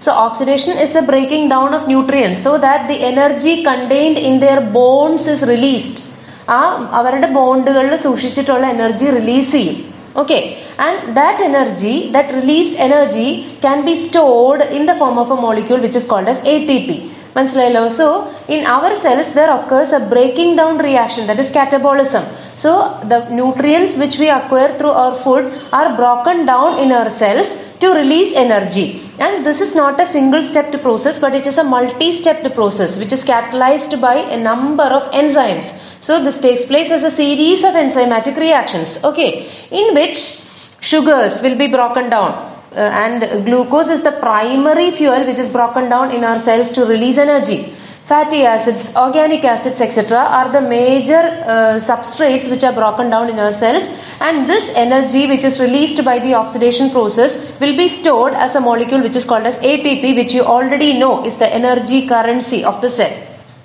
So oxidation is the breaking down of nutrients so that the energy contained in their bones is released. ആ അവരുടെ ബോണ്ടുകളിൽ സൂക്ഷിച്ചിട്ടുള്ള energy release ചെയ്യും okay and that energy that released energy can be stored in the form of a molecule which is called as A T P മനസ്സിലായല്ലോ so in our cells there occurs a breaking down reaction that is catabolism so the nutrients which we acquire through our food are broken down in our cells to release energy and this is not a single stepped process but it is a multi stepped process which is catalyzed by a number of enzymes so this takes place as a series of enzymatic reactions okay in which sugars will be broken down uh, and glucose is the primary fuel which is broken down in our cells to release energy fatty acids organic acids etc are the major uh, substrates which are broken down in our cells and this energy which is released by the oxidation process will be stored as a molecule which is called as atp which you already know is the energy currency of the cell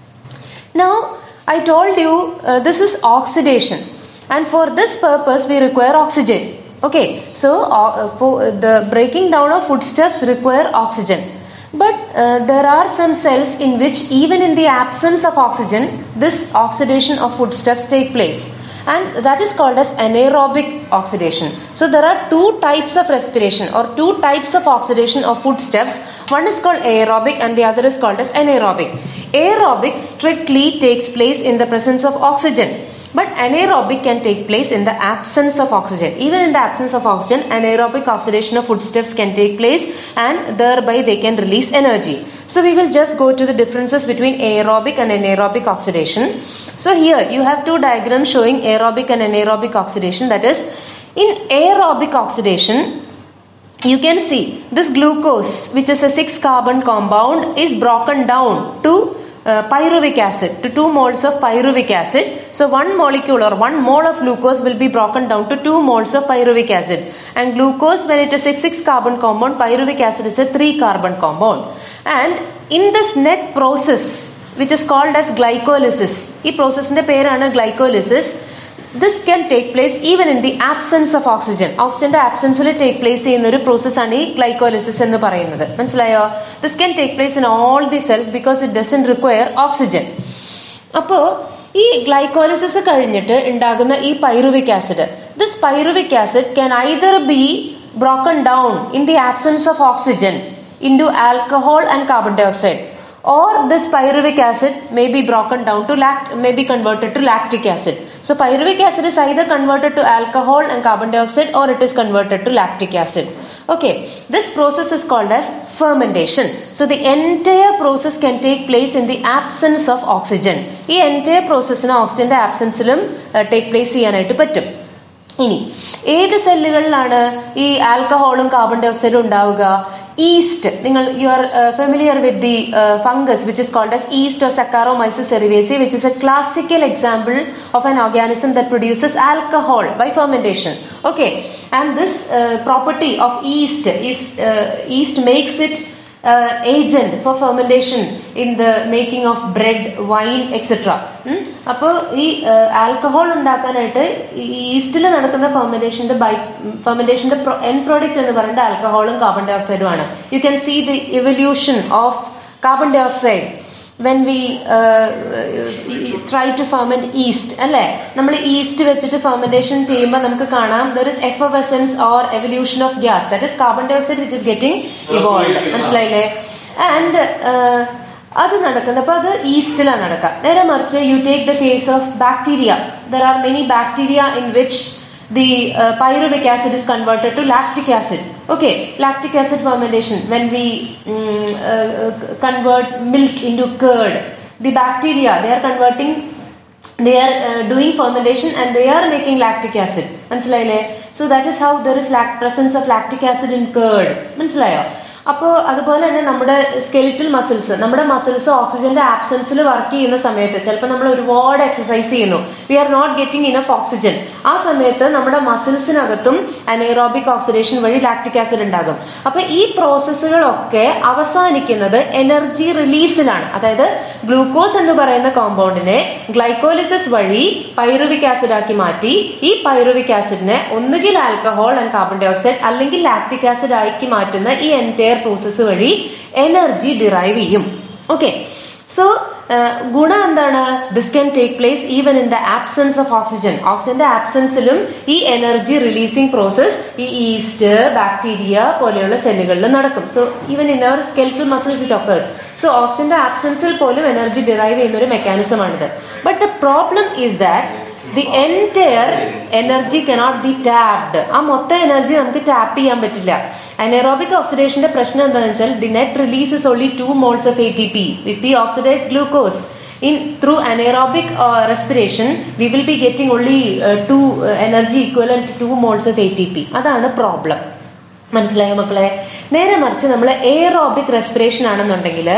now i told you uh, this is oxidation and for this purpose we require oxygen okay so uh, for the breaking down of foodstuffs require oxygen but uh, there are some cells in which even in the absence of oxygen this oxidation of foodstuffs take place and that is called as anaerobic oxidation so there are two types of respiration or two types of oxidation of foodstuffs one is called aerobic and the other is called as anaerobic aerobic strictly takes place in the presence of oxygen but anaerobic can take place in the absence of oxygen. Even in the absence of oxygen, anaerobic oxidation of foodstuffs can take place and thereby they can release energy. So we will just go to the differences between aerobic and anaerobic oxidation. So here you have two diagrams showing aerobic and anaerobic oxidation. That is, in aerobic oxidation, you can see this glucose, which is a 6 carbon compound, is broken down to uh, pyruvic acid to 2 moles of pyruvic acid. So one molecule or 1 mole of glucose will be broken down to 2 moles of pyruvic acid. And glucose when it is a 6 carbon compound, pyruvic acid is a 3 carbon compound. And in this net process which is called as glycolysis, ഈ പ്രോസസ്സിന്റെ പേരാണ് glycolysis. This can take place even in the absence of oxygen. ഓക്സിജന്റെ ആബ്സെൻസിൽ take place ചെയ്യുന്ന ഒരു പ്രോസസ്സാണ് ഈ glycolysis എന്ന് പറയുന്നത് മനസ്സിലായോ this can take place in all the cells because it doesn't require oxygen അപ്പോ ഈ ഗ്ലൈക്കോലിസിസ് കഴിഞ്ഞിട്ട് ഉണ്ടാകുന്ന ഈ pyruvic acid this pyruvic acid can either be broken down in the absence of oxygen into alcohol and carbon dioxide or this pyruvic acid may be broken down to lact may be converted to lactic acid so pyruvic acid is either converted to alcohol and carbon dioxide or it is converted to lactic acid okay this process is called as fermentation so the entire process can take place in the absence of oxygen ഈ entire processന് ഓക്സിജന്റെ ആബ്സെൻസിലും take place ചെയ്യാനായിട്ട് പറ്റും ഇനി ഏത് സെല്ലുകളിലാണ് ഈ ആൽക്കഹോളും carbon ഡൈ ഓക്സൈഡും ഉണ്ടാവുക ഈസ്റ്റ് നിങ്ങൾ you are familiar with the fungus which is called as yeast or Saccharomyces cerevisiae which is a classical example of an organism that produces alcohol by fermentation okay and this property of yeast is yeast makes it uh, agent for fermentation in the making of bread, wine, etc. അപ്പോൾ ഈ alcohol ഉണ്ടാക്കാനായിട്ട് ഈസ്റ്റിൽ നടക്കുന്ന ഫെർമെന്റേഷന്റെ by ഫെർമെന്റേഷന്റെ end product എന്ന് പറയുന്നത് ആൽക്കഹോളും കാർബൺ ഡൈ ഓക്സൈഡും ആണ് you can see the evolution of carbon dioxide when we try to ferment yeast അല്ലെ നമ്മൾ ഈസ്റ്റ് വെച്ചിട്ട് ഫെർമെന്റേഷൻ ചെയ്യുമ്പോൾ നമുക്ക് കാണാം there is effervescence or evolution of gas that is carbon dioxide which is getting evolve മനസ്സിലായില്ലേ and അത് നടക്കുന്നത് അപ്പൊ അത് ഈസ്റ്റിലാണ് നടക്കുക നേരെ മറിച്ച് you take the case of bacteria there are many bacteria in which the uh, pyruvic acid is converted to lactic acid okay lactic acid fermentation when we um, uh, convert milk into curd the bacteria they are converting they are uh, doing fermentation and they are making lactic acid മനസ്സിലായില്ലേ so that is how there is lac presence of lactic acid in curd മനസ്സിലായോ അപ്പോൾ അതുപോലെ തന്നെ നമ്മുടെ skeletal muscles നമ്മുടെ muscles ഓക്സിജന്റെ ആബ്സെൻസിൽ work ചെയ്യുന്ന സമയത്ത് ചിലപ്പോൾ നമ്മൾ ഒരുപാട് എക്സസൈസ് ചെയ്യുന്നു we are not getting enough oxygen ആ സമയത്ത് നമ്മുടെ മസിൽസിനകത്തും അനേറോബിക് ഓക്സിഡേഷൻ വഴി ലാക്ടിക് ആസിഡ് ഉണ്ടാകും അപ്പൊ ഈ പ്രോസസ്സുകളൊക്കെ അവസാനിക്കുന്നത് എനർജി റിലീസിലാണ് അതായത് ഗ്ലൂക്കോസ് എന്ന് പറയുന്ന കോമ്പൗണ്ടിനെ ഗ്ലൈക്കോലിസിസ് വഴി പൈറുവിക് ആസിഡ് ആക്കി മാറ്റി ഈ പൈറുവിക് ആസിഡിനെ ഒന്നുകിൽ alcohol and carbon dioxide അല്ലെങ്കിൽ ലാക്ടിക് ആസിഡ് ആക്കി മാറ്റുന്ന ഈ എൻറ്റയർ പ്രോസസ്സ് വഴി എനർജി ഡിറൈവ് ചെയ്യും ഓക്കെ സോ ഗുണം എന്താണ് this can take place even in the absence of oxygen ഓക്സിജന്റെ ആബ്സെൻസിലും ഈ എനർജി റിലീസിംഗ് പ്രോസസ് ഈ ഈസ്റ്റ് ബാക്ടീരിയ പോലെയുള്ള സെല്ലുകളിൽ നടക്കും so even in our skeletal muscles it occurs so ഓക്സിജന്റെ ആബ്സെൻസിൽ പോലും എനർജി ഡിറൈവ് ചെയ്യുന്ന ഒരു മെക്കാനിസമാണിത് but the problem is that the entire energy cannot be tapped ആ മൊത്തം എനർജി നമുക്ക് ടാപ്പ് ചെയ്യാൻ പറ്റില്ല അനേറോബിക് ഓക്സിഡേഷന്റെ പ്രശ്നം എന്താണെന്ന് വെച്ചാൽ the net release is only two moles of A T P if we oxidise glucose in through anaerobic uh, respiration we will be getting only uh, two uh, energy equivalent to 2 moles of ATP അതാണ് problem മനസ്സിലായോ മക്കളെ നേരെ മറിച്ച് നമ്മൾ aerobic respiration ആണെന്നുണ്ടെങ്കിൽ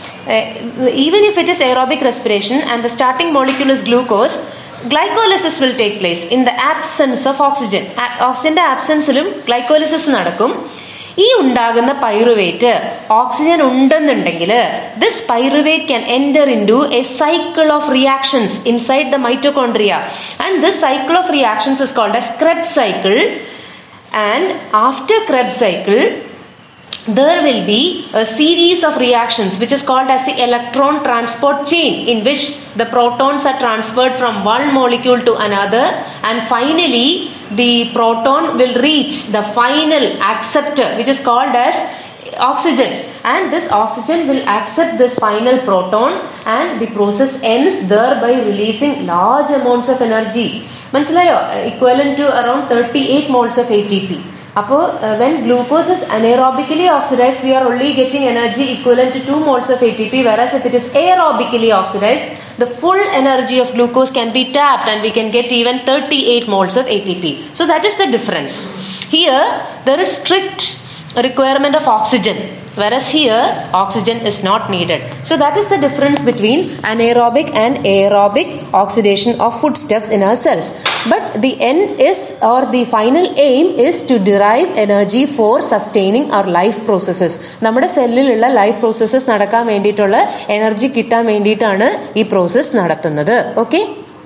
even if it is aerobic respiration and the starting molecule is glucose glycolysis will take place in the absence of oxygen ഓക്സിജന്റെ ആബ്സെൻസിലും glycolysis നടക്കും ഈ ഉണ്ടാകുന്ന പൈറുവേറ്റ് ഓക്സിജൻ ഉണ്ടെന്നുണ്ടെങ്കിൽ this pyruvate can enter into a cycle of reactions inside the mitochondria and this cycle of reactions is called as Krebs cycle and after Krebs cycle there will be a series of reactions which is called as the electron transport chain in which the protons are transferred from one molecule to another and finally the proton will reach the final acceptor which is called as oxygen and this oxygen will accept this final proton and the process ends thereby releasing large amounts of energy മനസ്സിലായോ equivalent to around thirty eight moles of A T P അപ്പോൾ when glucose is anaerobically oxidise we are only getting energy equivalent to two moles of A T P whereas if it is aerobically oxidise the full energy of glucose can be tapped and we can get even 38 moles of ATP. So that is the difference. Here there is strict requirement of oxygen whereas here oxygen is not needed so that is the difference between anaerobic and aerobic oxidation of foodstuffs in our cells but the end is or the final aim is to derive energy for sustaining our life processes നമ്മുടെ സെല്ലിലുള്ള life processes നടക്കാൻ വേണ്ടിയിട്ടുള്ള energy കിട്ടാൻ വേണ്ടിയിട്ടാണ് ഈ process നടത്തുന്നത് okay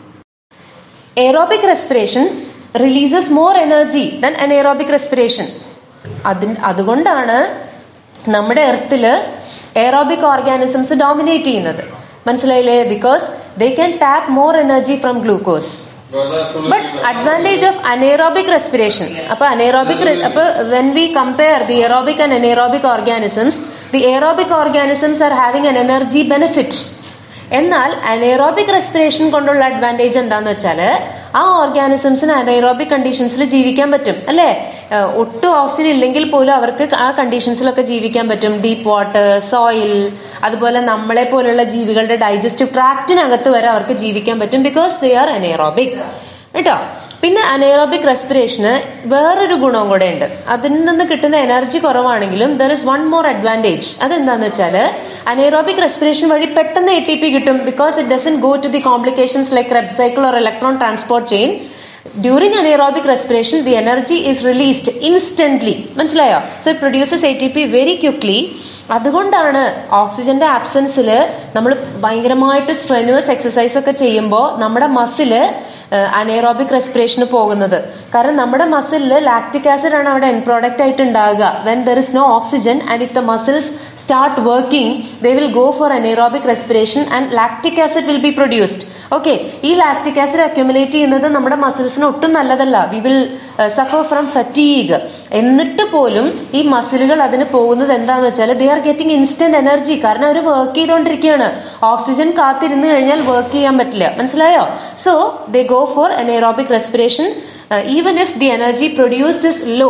aerobic respiration releases more energy than anaerobic respiration അതിന് അതുകൊണ്ടാണ് നമ്മുടെ എർത്തില് എയറോബിക് ഓർഗാനിസംസ് ഡോമിനേറ്റ് ചെയ്യുന്നത് മനസ്സിലായില്ലേ because they can tap more energy from glucose but advantage of anaerobic respiration അപ്പൊ അനേറോബിക് അപ്പൊ when we compare the aerobic and anaerobic organisms the aerobic organisms are having an energy benefit എന്നാൽ anaerobic respiration കൊണ്ടുള്ള advantage എന്താന്ന് വെച്ചാൽ ആ ഓർഗാനിസംസിന് anaerobic കണ്ടീഷൻസിൽ ജീവിക്കാൻ പറ്റും അല്ലേ ഒട്ടും ഓക്സിജൻ ഇല്ലെങ്കിൽ പോലും അവർക്ക് ആ കണ്ടീഷൻസിലൊക്കെ ജീവിക്കാൻ പറ്റും ഡീപ്പ് വാട്ടർ സോയിൽ അതുപോലെ നമ്മളെ പോലുള്ള ജീവികളുടെ ഡൈജസ്റ്റീവ് ട്രാക്റ്റിനകത്ത് വരെ അവർക്ക് ജീവിക്കാൻ പറ്റും ബിക്കോസ് ദേ ആർ അനേറോബിക് കേട്ടോ പിന്നെ അനേറോബിക് റെസ്പിറേഷന് വേറൊരു ഗുണവും കൂടെ ഉണ്ട് അതിൽ നിന്ന് കിട്ടുന്ന എനർജി കുറവാണെങ്കിലും there is one more advantage അതെന്താന്ന് വെച്ചാൽ അനേറോബിക് റെസ്പിറേഷൻ വഴി പെട്ടെന്ന് എ ടി പി കിട്ടും because it doesn't go to the complications like Krebs cycle or electron transport chain during anaerobic respiration the energy is released instantly മനസ്സിലായോ so it produces A T P very quickly അതുകൊണ്ടാണ് ഓക്സിജന്റെ ആബ്സെൻസിൽ നമ്മൾ ഭയങ്കരമായിട്ട് strenuous exercise ഒക്കെ ചെയ്യുമ്പോൾ നമ്മുടെ muscle anaerobic respiration പോകുന്നത് കാരണം നമ്മുടെ മസിലിൽ ലാക്ടിക് ആസിഡ് ആണ് അവിടെ എൻ പ്രോഡക്റ്റ് ആയിട്ട് ഉണ്ടാകുക when there is no oxygen and if the muscles start working they will go for anaerobic respiration and lactic acid will be produced okay ഈ lactic acid accumulate ചെയ്യുന്നത് നമ്മുടെ മസിൽസിന് ഒട്ടും നല്ലതല്ല we will suffer from fatigue എന്നിട്ട് പോലും ഈ മസിലുകൾ അതിന് പോകുന്നത് എന്താന്ന് വെച്ചാൽ they are getting instant energy കാരണം അവർ വർക്ക് ചെയ്തുകൊണ്ടിരിക്കുകയാണ് ഓക്സിജൻ കാത്തിരുന്ന് കഴിഞ്ഞാൽ വർക്ക് ചെയ്യാൻ പറ്റില്ല മനസ്സിലായോ so they go for anaerobic respiration even if the energy produced is low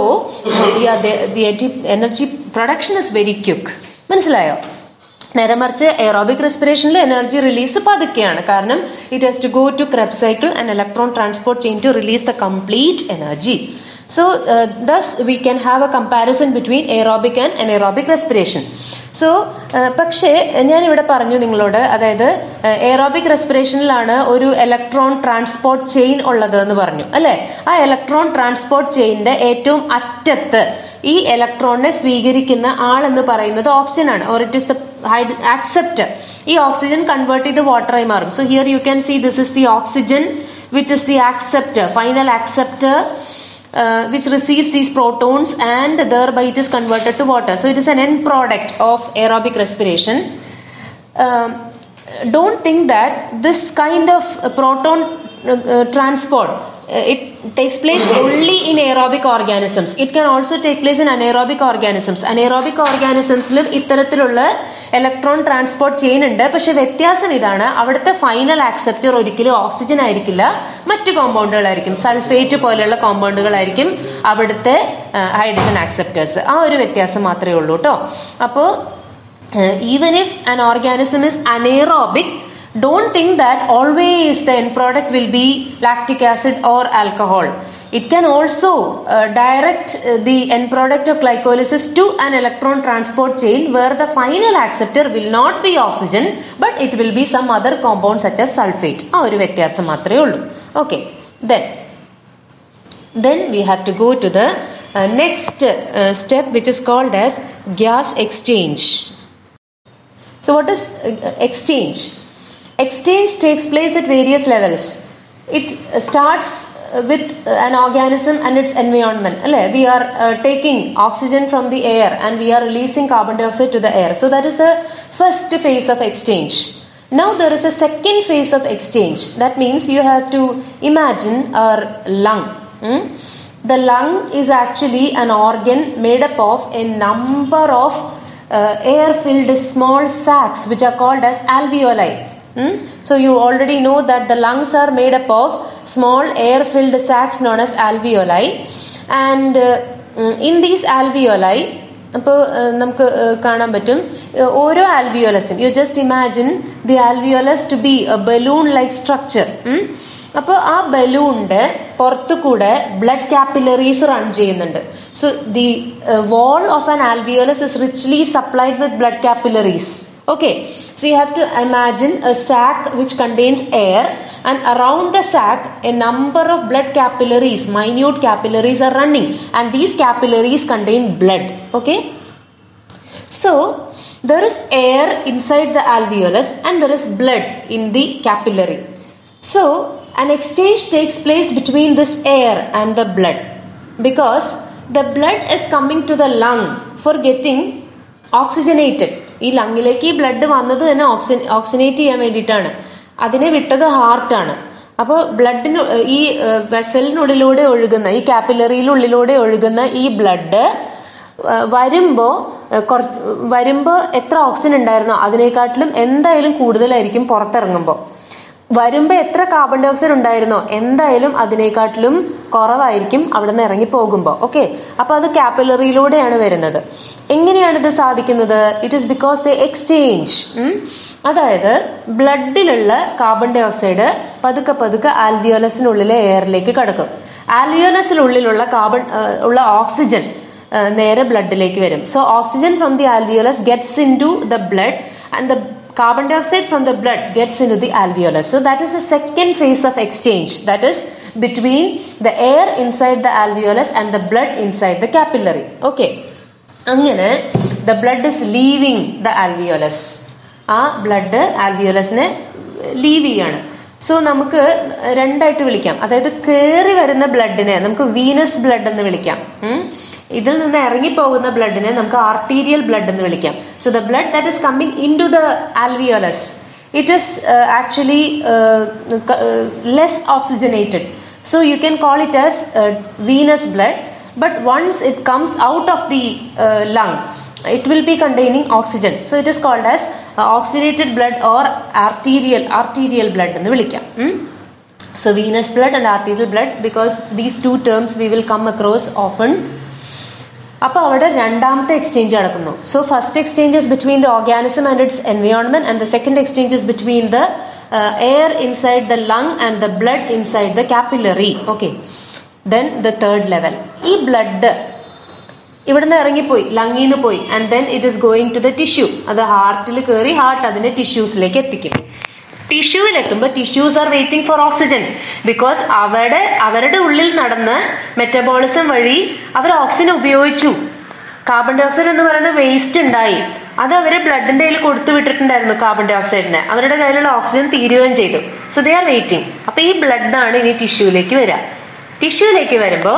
the energy production is very quick മനസ്സിലായോ നേരെ മറിച്ച് എയറോബിക് റെസ്പിറേഷനിൽ എനർജി റിലീസ് പതുക്കെയാണ് കാരണം it has to go to Krebs cycle and electron transport chain to release the complete energy so thus we can have a comparison between aerobic and anaerobic respiration so പക്ഷേ ഞാൻ ഇവിടെ പറഞ്ഞു നിങ്ങളോട് അതായത് aerobic റെസ്പിറേഷനിലാണ് ഒരു electron transport chain ഉള്ളത് എന്ന് പറഞ്ഞു അല്ലെ ആ ഇലക്ട്രോൺ ട്രാൻസ്പോർട്ട് ചെയിനിന്റെ ഏറ്റവും അറ്റത്ത് ഈ ഇലക്ട്രോണിനെ സ്വീകരിക്കുന്ന ആൾ എന്ന് പറയുന്നത് ഓക്സിജൻ ആണ് or it is the accept ഈ ഓക്സിജൻ കൺവേർട്ട് ചെയ്ത് വാട്ടറായി മാറും so here you can see this is the oxygen which is the acceptor final acceptor uh, which receives these protons and thereby it is converted to water. So it is an end product of aerobic respiration. Um, don't think that this kind of uh, proton uh, uh, transport uh, it takes place only in aerobic organisms it can also take place in anaerobic organisms anaerobic organismസിലും ഇത്തരത്തിലുള്ള electron transport ചെയ്യുന്നുണ്ട് പക്ഷെ വ്യത്യാസം ഇതാണ് അവിടുത്തെ final acceptor ഒരിക്കലും oxygen ആയിരിക്കില്ല മറ്റു കോമ്പൗണ്ടുകളായിരിക്കും സൾഫേറ്റ് പോലെയുള്ള കോമ്പൗണ്ടുകളായിരിക്കും അവിടുത്തെ ഹൈഡ്രജൻ ആക്സെപ്റ്റേഴ്സ് ആ ഒരു വ്യത്യാസം മാത്രമേ ഉള്ളൂ കേട്ടോ അപ്പോൾ even if an organism is anaerobic don't think that always the end product will be lactic acid or alcohol it can also uh, direct uh, the end product of glycolysis to an electron transport chain where the final acceptor will not be oxygen but it will be some other compound such as sulfate ആ ഒരു വ്യത്യാസം മാത്രമേ ഉള്ളൂ okay then then we have to go to the uh, next uh, step which is called as gas exchange so what is uh, exchange exchange takes place at various levels it uh, starts uh, with uh, an organism and its environment അല്ലേ? we are uh, taking oxygen from the air and we are releasing carbon dioxide to the air so that is the first phase of exchange now there is a second phase of exchange that means you have to imagine our lung hmm? the lung is actually an organ made up of a number of uh, air filled small sacs which are called as alveoli Hmm? so you already know that the lungs are made up of small air filled sacs known as alveoli and uh, mm, in these alveoli അപ്പോൾ നമുക്ക് uh, കാണാൻ പറ്റും uh, ഓരോ ആൽവിയോലസും you just imagine the alveolus to be balloon like structure അപ്പോൾ ആ ബലൂണിന്റെ പുറത്തു കൂടെ ബ്ലഡ് കാപ്പിലറീസ് റൺ ചെയ്യുന്നുണ്ട് so the wall of an alveolus is richly supplied with blood capillaries okay so you have to imagine a sac which contains air and around the sac a number of blood capillaries minute capillaries are running and these capillaries contain blood okay so there is air inside the alveolus and there is blood in the capillary so an exchange takes place between this air and the blood because the blood is coming to the lung for getting oxygenated ഈ ലങ്ങിലേക്ക് ഈ blood വന്നത് തന്നെ oxygen ഓക്സിനേറ്റ് ചെയ്യാൻ വേണ്ടിയിട്ടാണ് അതിനെ വിട്ടത് ഹാർട്ടാണ് അപ്പോൾ ബ്ലഡിന് ഈ വെസലിനുള്ളിലൂടെ ഒഴുകുന്ന ഈ കാപ്പിലറിയിലുള്ളിലൂടെ ഒഴുകുന്ന ഈ ബ്ലഡ് വരുമ്പോൾ കുറച്ച് വരുമ്പോൾ എത്ര ഓക്സിജൻ ഉണ്ടായിരുന്നോ അതിനേക്കാട്ടിലും എന്തായാലും കൂടുതലായിരിക്കും പുറത്തിറങ്ങുമ്പോൾ വരുമ്പോൾ എത്ര കാർബൺ ഡൈ ഓക്സൈഡ് ഉണ്ടായിരുന്നോ എന്തായാലും അതിനേക്കാട്ടിലും കുറവായിരിക്കും അവിടെ നിന്ന് ഇറങ്ങി പോകുമ്പോൾ ഓക്കെ അപ്പൊ അത് കാപ്പിലറിയിലൂടെയാണ് വരുന്നത് എങ്ങനെയാണ് ഇത് സാധിക്കുന്നത് it is because the exchange അതായത് ബ്ലഡിലുള്ള കാർബൺ ഡൈ ഓക്സൈഡ് പതുക്കെ പതുക്കെ ആൽവിയോലസിനുള്ളിലെ എയറിലേക്ക് കടക്കും ആൽവിയോലസിനുള്ളിലുള്ള കാർബൺ ഉള്ള ഓക്സിജൻ നേരെ ബ്ലഡിലേക്ക് വരും so oxygen from the alveolus gets into the blood and the carbon dioxide from the blood gets into the alveolus. So that is the second phase of exchange. That is between the air inside the alveolus and the blood inside the capillary. Okay. അങ്ങനെ the blood is leaving the alveolus ആ blood ആൽവിയോലസിനെ leave ചെയ്യാണ് so നമുക്ക് രണ്ടായിട്ട് വിളിക്കാം അതായത് കയറി വരുന്ന ബ്ലഡിനെ നമുക്ക് വീനസ് ബ്ലഡ് എന്ന് വിളിക്കാം ഇതിൽ നിന്ന് ഇറങ്ങിപ്പോകുന്ന ബ്ലഡിനെ നമുക്ക് ആർട്ടീരിയൽ ബ്ലഡ് എന്ന് വിളിക്കാം so the blood that is coming into the alveolus it is actually less oxygenated so you can call it as venous blood but once it comes out of the lung it will be containing oxygen so it is called as uh, oxygenated blood or arterial arterial blood എന്ന് വിളിക്കാം so venous blood and arterial blood because these two terms we will come across often അപ്പോൾ അവിടെ രണ്ടാമത്തെ exchange നടക്കുന്നു so first exchange is between the organism and its environment and the second exchange is between the air inside the lung and the blood inside the capillary okay then the third level ഈ blood ഇവിടുന്ന് ഇറങ്ങിപ്പോയി ലങ്ങിൽ നിന്ന് പോയി and then it is going to the tissue അത് ഹാർട്ടിൽ കയറി heart അതിനെ ടിഷ്യൂസിലേക്ക് എത്തിക്കും ടിഷ്യൂവിൽ എത്തുമ്പോൾ tissues are waiting for oxygen because അവരുടെ അവരുടെ ഉള്ളിൽ നടന്ന് മെറ്റബോളിസം വഴി അവർ ഓക്സിജൻ ഉപയോഗിച്ചു കാർബൺ ഡൈ ഓക്സൈഡ് എന്ന് പറയുന്ന വേസ്റ്റ് ഉണ്ടായി അത് അവര് ബ്ലഡിന്റെ കയ്യിൽ കൊടുത്തു വിട്ടിട്ടുണ്ടായിരുന്നു കാർബൺ ഡൈ ഓക്സൈഡിനെ അവരുടെ കയ്യിലുള്ള ഓക്സിജൻ തീരുകയും ചെയ്തു സോ ദേ ആർ വെയിറ്റിംഗ് അപ്പൊ ഈ ബ്ലഡ് ആണ് ഇനി ടിഷ്യൂലേക്ക് വരിക ടിഷ്യൂലേക്ക് വരുമ്പോൾ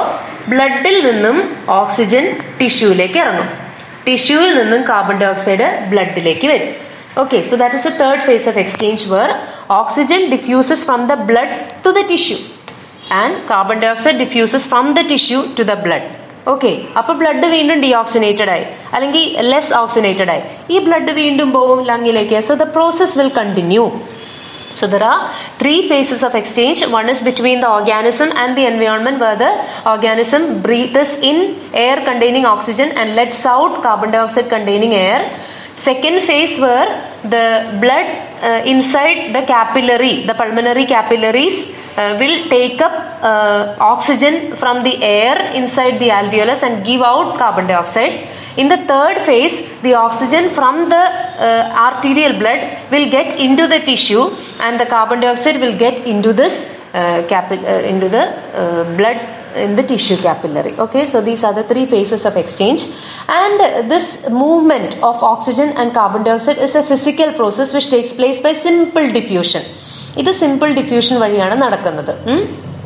ബ്ലഡിൽ നിന്നും ഓക്സിജൻ ടിഷ്യൂവിലേക്ക് ഇറങ്ങും ടിഷ്യൂവിൽ നിന്നും കാർബൺ ഡൈ ഓക്സൈഡ് ബ്ലഡിലേക്ക് വരും okay so that is a third phase of exchange where oxygen diffuses from the blood to the tissue and carbon dioxide diffuses from the tissue to the blood okay അപ്പൊ blood വീണ്ടും deoxygenated ആയി അല്ലെങ്കിൽ less oxygenated ആയി ഈ blood വീണ്ടും പോവും ലങ്ങിലേക്ക് so the process will continue So there are three phases of exchange. One is between the organism and the environment where the organism breathes in air containing oxygen and lets out carbon dioxide containing air. Second phase where the blood uh, inside the capillary, the pulmonary capillaries uh, will take up uh, oxygen from the air inside the alveolus and give out carbon dioxide. In the third phase, the oxygen from the uh, arterial blood will get into the tissue and the carbon dioxide will get into this uh, capi- uh, into the uh, blood in the tissue capillary okay so these are the three phases of exchange and this movement of oxygen and carbon dioxide is a physical process which takes place by simple diffusion ഇത് simple diffusion വഴിയാണ് നടക്കുന്നത് ഉം?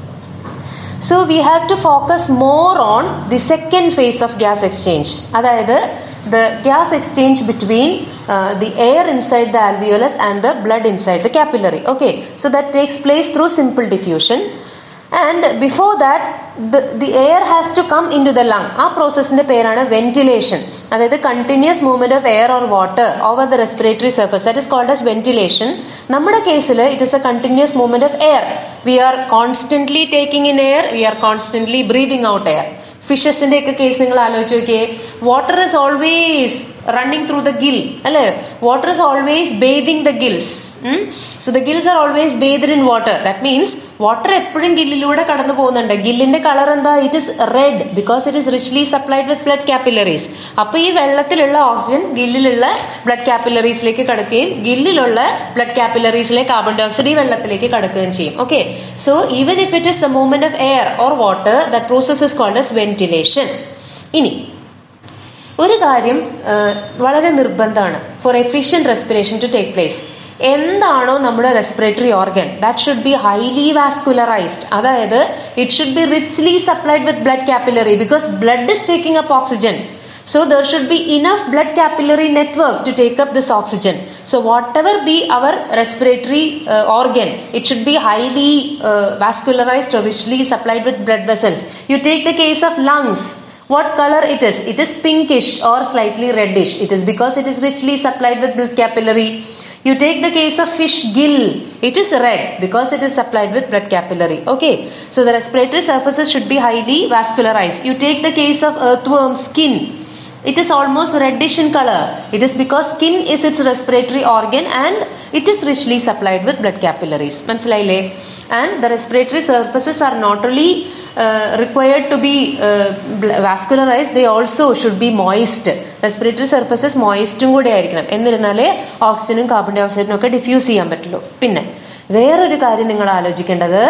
So we have to focus more on the second phase of gas exchange അതായത് the gas exchange between the air inside the alveolus and the blood inside the capillary okay so that takes place through simple diffusion and before that the air has to come into the lung ആ പ്രോസസ്സിന്റെ പേരാണ് ventilation അതായത് continuous movement of air or water over the respiratory surface that is called as ventilation നമ്മുടെ കേസിൽ it is a continuous movement of air we are constantly taking in air we are constantly breathing out air ഫിഷസിന്റെ ഒക്കെ case നിങ്ങൾ ആലോചിച്ച് നോക്കിയേ water is always running through the gill അല്ലെ water is always bathing the gills so the gills are always bathed in water that means water എപ്പോഴും ഗില്ലിലൂടെ കടന്നു പോകുന്നുണ്ട് ഗില്ലിന്റെ കളർ എന്താ it is red because it is richly supplied with blood capillaries അപ്പൊ ഈ വെള്ളത്തിലുള്ള ഓക്സിജൻ ഗില്ലിലുള്ള ബ്ലഡ് കാപ്പിലറീസിലേക്ക് കടക്കുകയും ഗില്ലിലുള്ള ബ്ലഡ് കാപ്പിലറീസിലെ കാർബൺ ഡൈ ഓക്സൈഡ് ഈ വെള്ളത്തിലേക്ക് കടക്കുകയും ചെയ്യും okay so even if it is the movement of air or water the process is called as ventilation ഇനി ഒരു കാര്യം ആ, വളരെ നിർബന്ധമാണ് for efficient respiration to take place എന്താണോ നമ്മുടെ respiratory organ that should be highly vascularised അതായത് it should be richly supplied with blood capillary because blood is taking up oxygen So there should be enough blood capillary network to take up this oxygen. So whatever be our respiratory uh, organ, it should be highly uh, vascularized or richly supplied with blood vessels. You take the case of lungs. What color it is? It is pinkish or slightly reddish. It is because it is richly supplied with blood capillary. You take the case of fish gill. It is red because it is supplied with blood capillary. Okay. So the respiratory surfaces should be highly vascularized. You take the case of earthworm skin. It is almost reddish in color. It is because skin is its respiratory organ and it is richly supplied with blood capillaries. മനസ്സിലായില്ലേ And the respiratory surfaces are not only uh, required to be uh, bl- vascularized, they also should be moist. Respiratory surfaces മോയിസ്റ്റും കൂടെ ആയിരിക്കണം എന്നിരുന്നാലേ ഓക്സിജനും carbon dye ഓക്സൈഡിനും ഒക്കെ diffuse ചെയ്യാൻ പറ്റുള്ളൂ പിന്നെ വേറൊരു കാര്യം നിങ്ങൾ ആലോചിക്കേണ്ടത്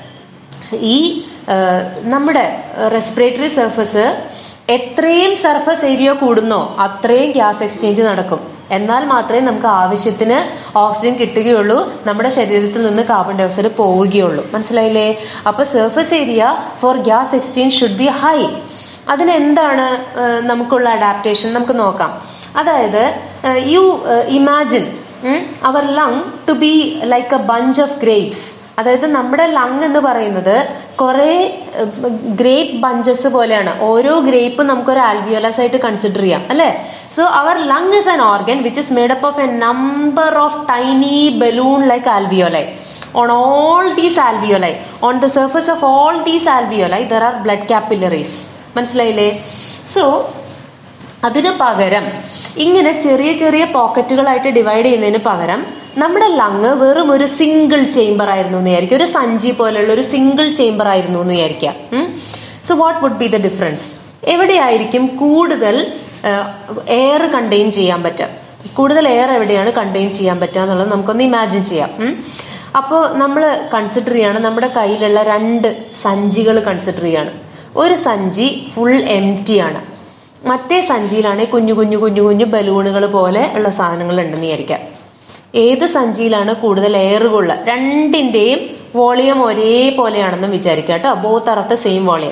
ഈ ആ, നമ്മുടെ റെസ്പിറേറ്ററി സർഫസ് എത്രയും സർഫസ് ഏരിയ കൂടുന്നോ അത്രയും ഗ്യാസ് എക്സ്ചേഞ്ച് നടക്കും എന്നാൽ മാത്രമേ നമുക്ക് ആവശ്യത്തിന് ഓക്സിജൻ കിട്ടുകയുള്ളൂ നമ്മുടെ ശരീരത്തിൽ നിന്ന് കാർബൺ ഡൈ ഓക്സൈഡ് പോവുകയുള്ളൂ മനസ്സിലായില്ലേ അപ്പൊ surface area for gas exchange should be high അതിനെന്താണ് ആ, നമുക്കുള്ള അഡാപ്റ്റേഷൻ നമുക്ക് നോക്കാം അതായത് you imagine our lung to be like a bunch of grapes അതായത് നമ്മുടെ ലങ് എന്ന് പറയുന്നത് കുറെ ഗ്രേപ്പ് ബഞ്ചസ് പോലെയാണ് ഓരോ ഗ്രേപ്പും നമുക്കൊരു ആൽവിയോലസ് ആയിട്ട് കൺസിഡർ ചെയ്യാം അല്ലെ so our lung is an organ which is made up of a number of tiny balloon like alveoli on all these alveoli on the surface of all these alveoli there are blood capillaries മനസ്സിലായില്ലേ so അതിന് പകരം ഇങ്ങനെ ചെറിയ ചെറിയ പോക്കറ്റുകളായിട്ട് divide ചെയ്യുന്നതിന് പകരം നമ്മുടെ lung വെറും ഒരു സിംഗിൾ ചേംബർ ആയിരുന്നു എന്ന് വിചാരിക്കുക ഒരു സഞ്ചി പോലെയുള്ള ഒരു സിംഗിൾ ചേംബർ ആയിരുന്നു എന്ന് വിചാരിക്കാം so what would be the difference എവിടെയായിരിക്കും കൂടുതൽ എയർ കണ്ടെയ്ൻ ചെയ്യാൻ പറ്റുക കൂടുതൽ എയർ എവിടെയാണ് കണ്ടെയ്ൻ ചെയ്യാൻ പറ്റുക എന്നുള്ളത് നമുക്കൊന്ന് ഇമാജിൻ ചെയ്യാം അപ്പോൾ നമ്മൾ കൺസിഡർ ചെയ്യാണ് നമ്മുടെ കയ്യിലുള്ള രണ്ട് സഞ്ചികൾ കൺസിഡർ ചെയ്യാണ് ഒരു സഞ്ചി ഫുൾ എം ആണ് മറ്റേ സഞ്ചിയിലാണെങ്കിൽ കുഞ്ഞു കുഞ്ഞു കുഞ്ഞു കുഞ്ഞു ബലൂണുകൾ പോലെ ഉള്ള സാധനങ്ങൾ ഉണ്ടെന്ന് വിചാരിക്കാം ഏത് സഞ്ചിയിലാണ് കൂടുതൽ എയറുകളുള്ള രണ്ടിന്റെയും വോളിയം ഒരേപോലെയാണെന്ന് വിചാരിക്കാം കേട്ടോ both are the same volume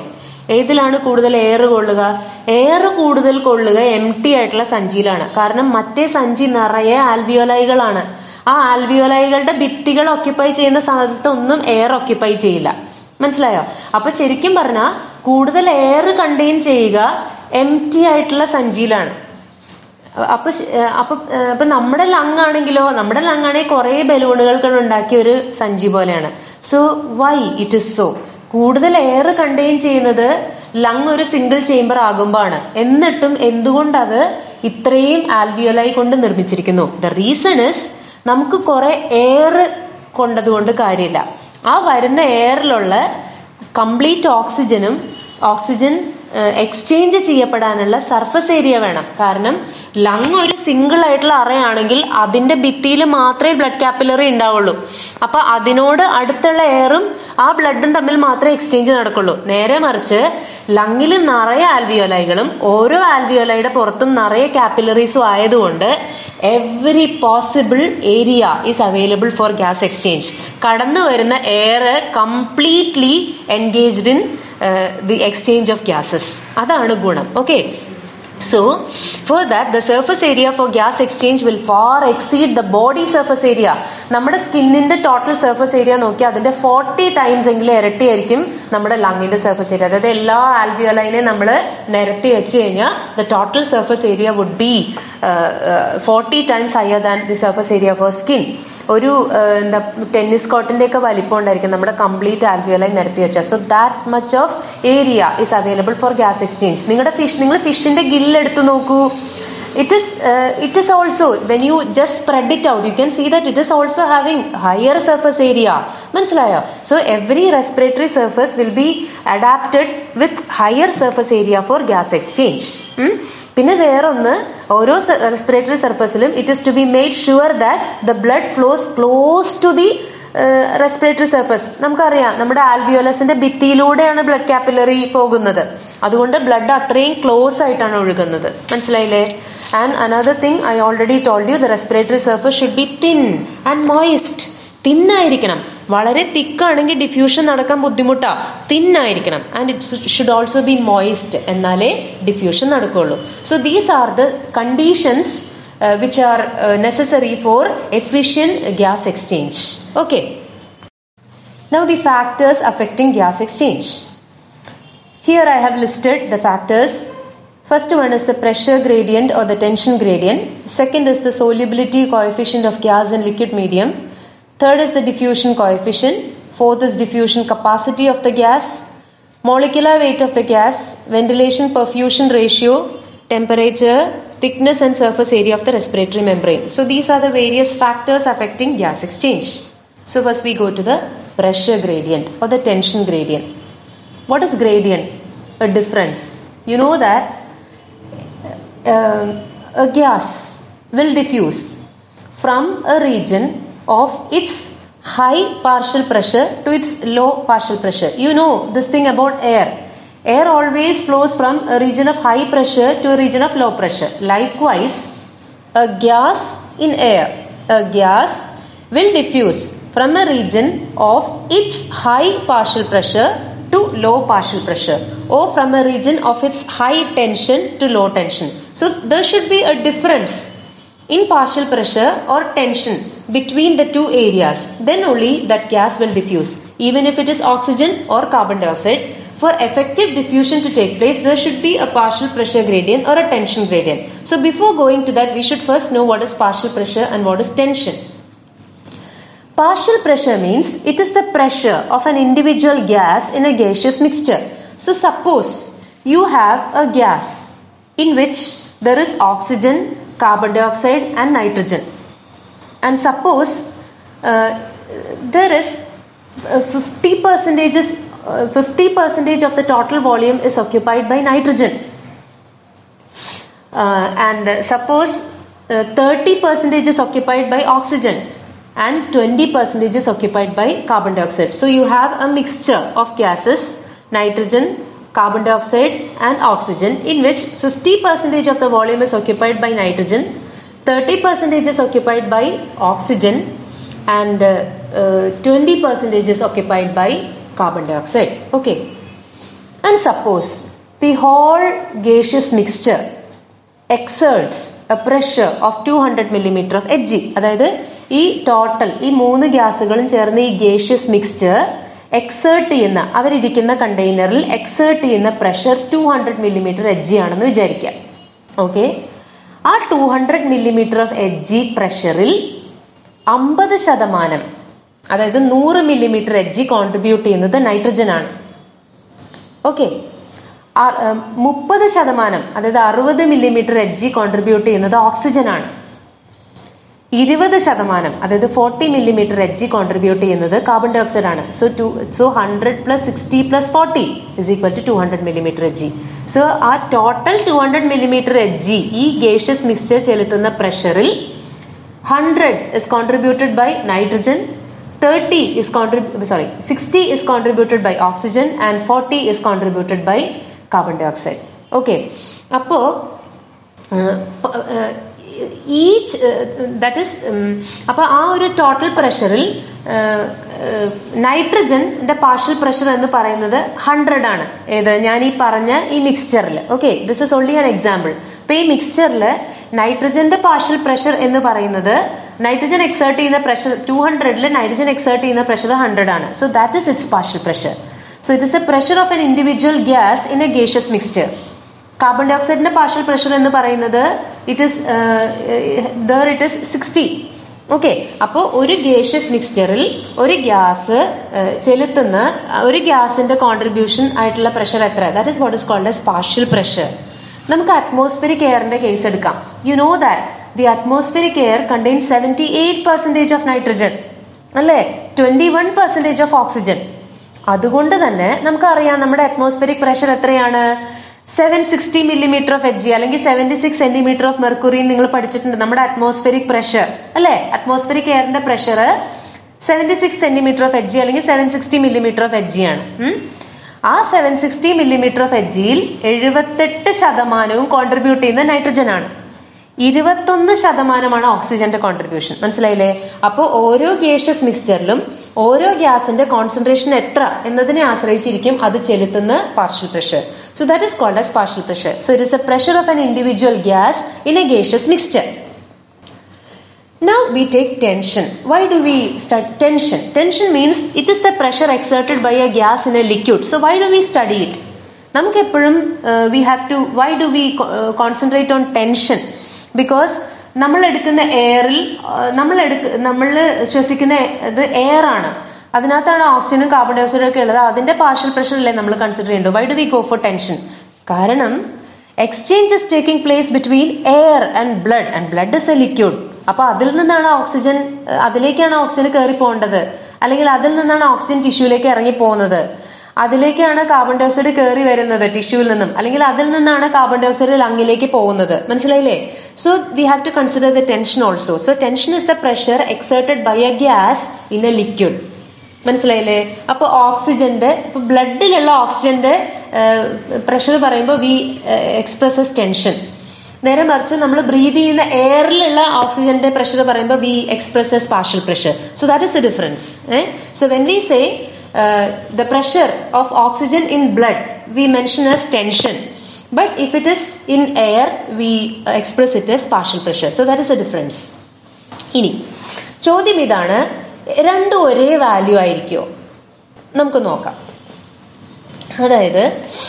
ഏതിലാണ് കൂടുതൽ എയർ കൊള്ളുക എയർ കൂടുതൽ കൊള്ളുക എം ടി ആയിട്ടുള്ള സഞ്ചിയിലാണ് കാരണം മറ്റേ സഞ്ചി നിറയെ ആൽവിയോലൈകളാണ് ആ ആൽവിയോലൈകളുടെ ഭിത്തികൾ ഒക്യുപ്പൈ ചെയ്യുന്ന സ്ഥലത്തൊന്നും എയർ ഒക്യുപ്പൈ ചെയ്യില്ല മനസ്സിലായോ അപ്പൊ ശരിക്കും പറഞ്ഞാൽ കൂടുതൽ എയർ കണ്ടെയ്ൻ ചെയ്യുക എം ടി ആയിട്ടുള്ള സഞ്ചിയിലാണ് അപ്പൊ ശ- ഏഹ് അപ്പൊ ഏഹ് അപ്പൊ നമ്മുടെ ലങ് ആണെങ്കിലോ നമ്മുടെ ലങ് ആണെങ്കിൽ കുറെ ബലൂണുകൾ കൊണ്ട് ഉണ്ടാക്കിയ ഒരു സഞ്ചി പോലെയാണ് so why it is so കൂടുതൽ എയർ കണ്ടെയ്ൻ ചെയ്യുന്നത് ലങ് ഒരു സിംഗിൾ ചേംബർ ആകുമ്പോഴാണ് എന്നിട്ടും എന്തുകൊണ്ട് അത് ഇത്രയും ആൽവിയോലായി കൊണ്ട് നിർമ്മിച്ചിരിക്കുന്നു ദ റീസൺ ഇസ് നമുക്ക് കുറെ എയർ കൊണ്ടതുകൊണ്ട് കാര്യമില്ല ആ വരുന്ന എയറിലുള്ള കംപ്ലീറ്റ് ഓക്സിജനും ഓക്സിജൻ എക്സ്ചേഞ്ച് ചെയ്യപ്പെടാനുള്ള സർഫസ് ഏരിയ വേണം കാരണം ലങ് ഒരു സിംഗിൾ ആയിട്ടുള്ള അറയാണെങ്കിൽ അതിന്റെ ഭിത്തിയിൽ മാത്രമേ ബ്ലഡ് കാപ്പിലറി ഉണ്ടാവുള്ളൂ അപ്പൊ അതിനോട് അടുത്തുള്ള എയറും ആ ബ്ലഡും തമ്മിൽ മാത്രമേ എക്സ്ചേഞ്ച് നടക്കുള്ളൂ നേരെ മറിച്ച് ലങ്ങിൽ നിറയെ ആൽവിയോലൈകളും ഓരോ ആൽവിയോലൈയുടെ പുറത്തും നിറയെ കാപ്പിലറീസും ആയതുകൊണ്ട് every possible area is available for gas exchange കടന്നു വരുന്ന air completely engaged in the exchange of gases അതാണ് ഗുണം okay So, for that, the surface area for gas exchange will far exceed the body surface area. നമ്മുടെ സ്കിന്നിന്റെ total surface area നോക്കി അതിന്റെ forty times എങ്കിലും ഇരട്ടിയായിരിക്കും നമ്മുടെ ലങ്ങിന്റെ surface area അതായത് എല്ലാ ആൽവിയോലൈനെ നമ്മൾ നിരത്തി വെച്ച് കഴിഞ്ഞാൽ the total surface area would be forty times higher than the surface area for skin ഒരു uh, എന്താ ടെന്നീസ് കോർട്ടിന്റെ ഒക്കെ വലിപ്പം ഉണ്ടായിരിക്കും നമ്മുടെ കംപ്ലീറ്റ് ആൽവിയോലൈ നിരത്തി വെച്ചാൽ so that much of area is available for gas exchange നിങ്ങളുടെ ഫിഷ് നിങ്ങൾ ഫിഷിന്റെ ഗില്ല് എടുത്തു നോക്കൂ it is uh, it is also when you just spread it out you can see that it is also having higher surface area മനസ്സിലായോ so every respiratory surface will be adapted with higher surface area for gas exchange ഉം. പിന്നെ വേറൊന്ന് ഓരോ respiratory സർഫസിലും it is to be made sure that the blood flows close to the respiratory surface നമുക്കറിയാം നമ്മുടെ ആൽവിയോലസിന്റെ ഭിത്തിയിലൂടെയാണ് blood capillary പോകുന്നത് അതുകൊണ്ട് blood അത്രയും ക്ലോസ് ആയിട്ടാണ് ഒഴുകുന്നത് മനസ്സിലായില്ലേ and another thing I already told you the respiratory surface should be thin and moist തിന്നായിരിക്കണം വളരെ തിക്കാണെങ്കിൽ ഡിഫ്യൂഷൻ നടക്കാൻ ബുദ്ധിമുട്ടാ തിന്നായിരിക്കണം and it should also be moist എന്നാലേ ഡിഫ്യൂഷൻ നടക്കുകയുള്ളൂ so these are the conditions uh, which are uh, necessary for efficient gas exchange. Okay. Now the factors affecting gas exchange. Here I have listed the factors. First one is the pressure gradient or the tension gradient. Second is the solubility coefficient of gas in liquid medium. Third is the diffusion coefficient. Fourth is diffusion capacity of the gas. Molecular weight of the gas. Ventilation perfusion ratio. Temperature, thickness and surface area of the respiratory membrane. So these are the various factors affecting gas exchange. So first we go to the pressure gradient or the tension gradient. What is gradient? A difference. You know that um, a gas will diffuse from a region of its high partial pressure to its low partial pressure. You know this thing about air. Air always flows from a region of high pressure to a region of low pressure. Likewise, a gas in air, a gas will diffuse from a region of its high partial pressure to low partial pressure or from a region of its high tension to low tension. So there should be a difference in partial pressure or tension between the two areas. Then only that gas will diffuse. Even if it is oxygen or carbon dioxide, for effective diffusion to take place, there should be a partial pressure gradient or a tension gradient. So before going to that, we should first know what is partial pressure and what is tension. Partial pressure means it is the pressure of an individual gas in a gaseous mixture. So suppose you have a gas in which there is oxygen, carbon dioxide and nitrogen. And suppose uh, there is uh, 50 percentages, uh, 50 percentage of the total volume is occupied by nitrogen. Uh, and uh, suppose uh, 30 percentage is occupied by oxygen and 20 percentage is occupied by carbon dioxide. So you have a mixture of gases, nitrogen, carbon dioxide and oxygen in which 50 percentage of the volume is occupied by nitrogen, 30 percentage is occupied by oxygen and uh, uh, 20 percentage is occupied by carbon dioxide. Okay. And suppose the whole gaseous mixture exerts a pressure of two hundred millimetre of H G അതായത് ഈ total ഈ മൂന്ന് ഗ്യാസുകളും ചേർന്ന് ഈ gaseous mixture exert ചെയ്യുന്ന അവരിരിക്കുന്ന കണ്ടെയ്നറിൽ exert ചെയ്യുന്ന pressure two hundred millimetre H G ആണെന്ന് വിചാരിക്കുക ഓക്കെ ആ two hundred millimetre of H G പ്രഷറിൽ അമ്പത് ശതമാനം അതായത് നൂറ് മില്ലിമീറ്റർ എച്ച് ജി കോൺട്രിബ്യൂട്ട് ചെയ്യുന്നത് നൈട്രജൻ ആണ് ഓക്കെ മുപ്പത് ശതമാനം അതായത് അറുപത് മില്ലിമീറ്റർ എച്ച് ജി കോൺട്രിബ്യൂട്ട് ചെയ്യുന്നത് ഓക്സിജൻ ആണ് ഇരുപത് ശതമാനം അതായത് forty millimetre H G contribute ചെയ്യുന്നത് കാർബൺ ഡൈ ഓക്സൈഡ് ആണ് so two so hundred plus sixty plus forty is equal to two hundred millimetre H G so ആ total two hundred millimetre H G ഈ gaseous mixture ചെലുത്തുന്ന പ്രഷറിൽ hundred is contributed by nitrogen thirty is contribute sorry sixty is contributed by oxygen and forty is contributed by carbon dioxide okay അപ്പോ each that is അപ്പൊ ആ ഒരു total പ്രഷറിൽ നൈട്രജന്റെ partial pressure എന്ന് പറയുന്നത് ഹൺഡ്രഡ് ആണ് ഏത് ഞാൻ ഈ പറഞ്ഞ ഈ മിക്സ്ചറിൽ okay this is only an example അപ്പൊ ഈ മിക്സ്ചറിൽ നൈട്രജന്റെ പാർഷ്യൽ പ്രഷർ എന്ന് പറയുന്നത് നൈട്രജൻ എക്സേർട്ട് ചെയ്യുന്ന പ്രഷർ ടു ഹൺഡ്രഡിൽ നൈട്രജൻ എക്സേർട്ട് ചെയ്യുന്ന പ്രഷർ ഹൺഡ്രഡ് ആണ് so that is its partial pressure so it is the pressure of an individual gas in a gaseous mixture carbon ഡൈ ഓക്സൈഡിന്റെ പാർഷ്യൽ പ്രഷർ എന്ന് പറയുന്നത് it is there it is sixty okay അപ്പോൾ ഒരു gaseous മിക്സ്ചറിൽ ഒരു gas ചെലുത്തുന്ന ഒരു ഗ്യാസിന്റെ കോൺട്രിബ്യൂഷൻ ആയിട്ടുള്ള പ്രഷർ എത്ര that is what is called as partial pressure നമുക്ക് അറ്റ്മോസ്ഫിയറിക് എയറിന്റെ കേസ് എടുക്കാം you know that the atmospheric air contain seventy eight percentage of nitrogen അല്ലേ twenty one percentage of oxygen അതുകൊണ്ട് തന്നെ നമുക്കറിയാം നമ്മുടെ അറ്റ്മോസ്ഫിയറിക് പ്രഷർ എത്രയാണ് seven sixty millimetre of H G അല്ലെങ്കിൽ seventy six centimetre of mercury നിങ്ങൾ പഠിച്ചിട്ടുണ്ട് നമ്മുടെ അറ്റ്മോസ്ഫിയറിക് പ്രഷർ അല്ലെ അറ്റ്മോസ്ഫിയറിക് എയറിന്റെ pressure seventy six centimetre of H G അല്ലെങ്കിൽ seven sixty millimetre of H G ആണ് ആ seven sixty millimetre of H ജിയിൽ എഴുപത്തെട്ട് ശതമാനവും കോൺട്രിബ്യൂട്ട് ചെയ്യുന്ന നൈട്രജൻ ആണ് ഇരുപത്തൊന്ന് ശതമാനമാണ് ഓക്സിജന്റെ കോൺട്രിബ്യൂഷൻ മനസ്സിലായില്ലേ അപ്പോൾ ഓരോ ഗേഷ്യസ് മിക്സ്ചറിലും ഓരോ ഗ്യാസിന്റെ കോൺസെൻട്രേഷൻ എത്ര എന്നതിനെ ആശ്രയിച്ചിരിക്കും അത് ചെലുത്തുന്ന partial pressure so that is called as partial pressure so it is a pressure of an individual gas in a gaseous mixture Now we take tension. Why do we study tension? Tension means it is the pressure exerted by a gas in a liquid. So why do we study it? നമുക്ക് എപ്പോഴും we have to why do we concentrate on tension because നമ്മൾ എടുക്കുന്ന എയറിൽ നമ്മൾ എടുക്ക നമ്മൾ ശ്വസിക്കുന്ന ഇത് എയർ ആണ് അതിനകത്താണ് ഓക്സിജനും കാർബൺ ഡൈ ഓക്സൈഡും ഒക്കെ ഉള്ളത് അതിന്റെ പാർഷ്യൽ പ്രഷർ അല്ലേ നമ്മൾ കൺസിഡർ ചെയ്യേണ്ടത് why do we go for tension കാരണം exchange is taking place between air and blood and blood is a liquid അപ്പൊ അതിൽ നിന്നാണ് ഓക്സിജൻ അതിലേക്കാണ് ഓക്സിജൻ കയറി പോകേണ്ടത് അല്ലെങ്കിൽ അതിൽ നിന്നാണ് ഓക്സിജൻ ടിഷ്യൂലേക്ക് ഇറങ്ങി പോകുന്നത് അതിലേക്കാണ് കാർബൺ ഡൈ ഓക്സൈഡ് കയറി വരുന്നത് ടിഷ്യൂവിൽ നിന്നും അല്ലെങ്കിൽ അതിൽ നിന്നാണ് കാർബൺ ഡൈ ഓക്സൈഡ് ലങ്ങിലേക്ക് പോകുന്നത് മനസ്സിലായില്ലേ so we have to consider the tension also so tension is the pressure exerted by a gas in a liquid മനസ്സിലായില്ലേ അപ്പൊ ഓക്സിജന്റെ ഇപ്പൊ ബ്ലഡിലുള്ള ഓക്സിജന്റെ പ്രഷർ പറയുമ്പോൾ വി എക്സ്പ്രസസ് ടെൻഷൻ നേരെ മറിച്ച് നമ്മൾ ബ്രീത് ചെയ്യുന്ന എയറിലുള്ള ഓക്സിജന്റെ പ്രഷർ പറയുമ്പോൾ we expresses partial pressure so that is a difference so when we say the pressure of oxygen in blood we mention as tension but if it is in air we uh, express it as partial pressure so that is a difference ഇനി ചോദ്യം ഇതാണ് രണ്ടും ഒരേ value ആയിരിക്കുമോ നമുക്ക് നോക്കാം അതായത്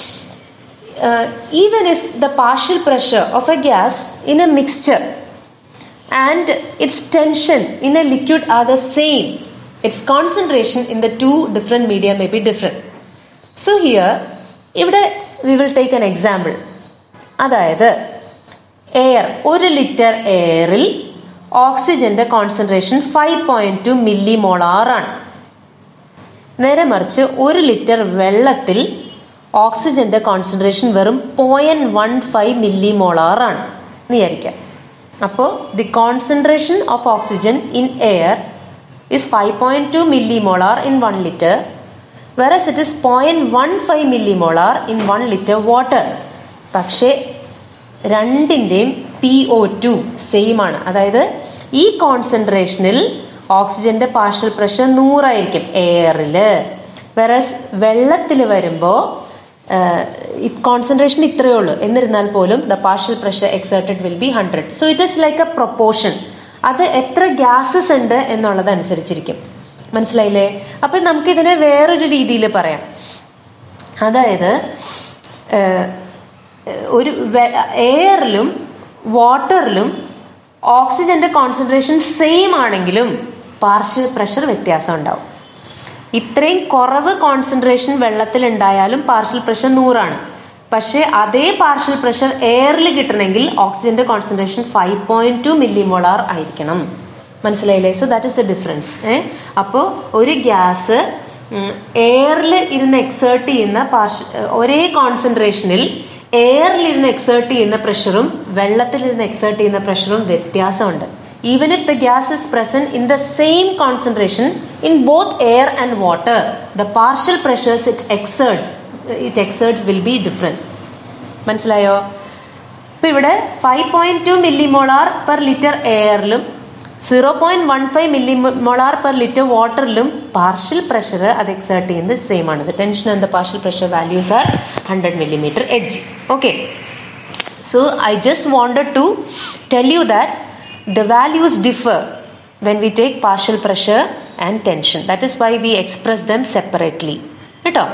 even if the partial pressure of a gas in a mixture and its tension in a liquid are the same its concentration in the two different media may be different. So here, ഇവിടെ we will take an example അതായത് air ഒരു litre എയറിൽ ഓക്സിജന്റെ concentration five point two millimolar ആണ് നേരെ മറിച്ച് ഒരു litre വെള്ളത്തിൽ ഓക്സിജന്റെ കോൺസെൻട്രേഷൻ വെറും point one five millimolar ആണ് എന്ന് വിചാരിക്കാം അപ്പോൾ the concentration of oxygen in air is 5.2 millimolar in 1 liter whereas it is 0.15 millimolar in 1 liter water പക്ഷേ രണ്ടിൻ്റെയും പി ഒ ടു സെയിം ആണ് അതായത് ഈ കോൺസെൻട്രേഷനിൽ ഓക്സിജന്റെ പാർഷ്യൽ പ്രഷർ നൂറായിരിക്കും എയറിൽ വെറസ് വെള്ളത്തിൽ വരുമ്പോൾ കോൺസെൻട്രേഷൻ ഇത്രയേ ഉള്ളൂ എന്നിരുന്നാൽ പോലും the partial pressure exerted will be hundred so it is like a proportion അത് എത്ര ഗ്യാസസ് ഉണ്ട് എന്നുള്ളത് അനുസരിച്ചിരിക്കും മനസ്സിലായില്ലേ അപ്പൊ നമുക്കിതിനെ വേറൊരു രീതിയിൽ പറയാം അതായത് ഏഹ്, ഒരു എയറിലും വാട്ടറിലും ഓക്സിജന്റെ കോൺസെൻട്രേഷൻ സെയിം ആണെങ്കിലും പാർഷ്യൽ പ്രഷർ വ്യത്യാസം ഉണ്ടാവും ഇത്രയും കുറവ് കോൺസെൻട്രേഷൻ വെള്ളത്തിൽ ഉണ്ടായാലും പാർഷ്യൽ പ്രഷർ നൂറാണ് പക്ഷേ അതേ പാർഷ്യൽ പ്രഷർ എയറിൽ കിട്ടണമെങ്കിൽ ഓക്സിജന്റെ concentration five point two millimolar ആയിരിക്കണം മനസ്സിലായില്ലേ so that is the difference ഏ അപ്പോൾ ഒരു ഗ്യാസ് എയറിൽ ഇരുന്ന് എക്സേർട്ട് ചെയ്യുന്ന പാർഷ- ഒരേ കോൺസെൻട്രേഷനിൽ എയറിൽ ഇരുന്ന് എക്സേർട്ട് ചെയ്യുന്ന പ്രഷറും വെള്ളത്തിൽ ഇരുന്ന് എക്സേർട്ട് ചെയ്യുന്ന പ്രഷറും വ്യത്യാസമുണ്ട് even if the gas is present in the same concentration in both air and water the partial pressures it exerts it exerts will be different മനസ്സിലായോ ഇപ്പൊ ഇവിടെ five point two millimolar per litre എയറിലും zero point one five millimolar per litre വാട്ടറിലും partial pressure അത് exert ചെയ്യുന്നത് same ആണ് the tension and the partial pressure values are hundred millimetre H G okay So I just wanted to tell you that the values differ when we take partial pressure and tension. That is why we express them separately. കേട്ടോ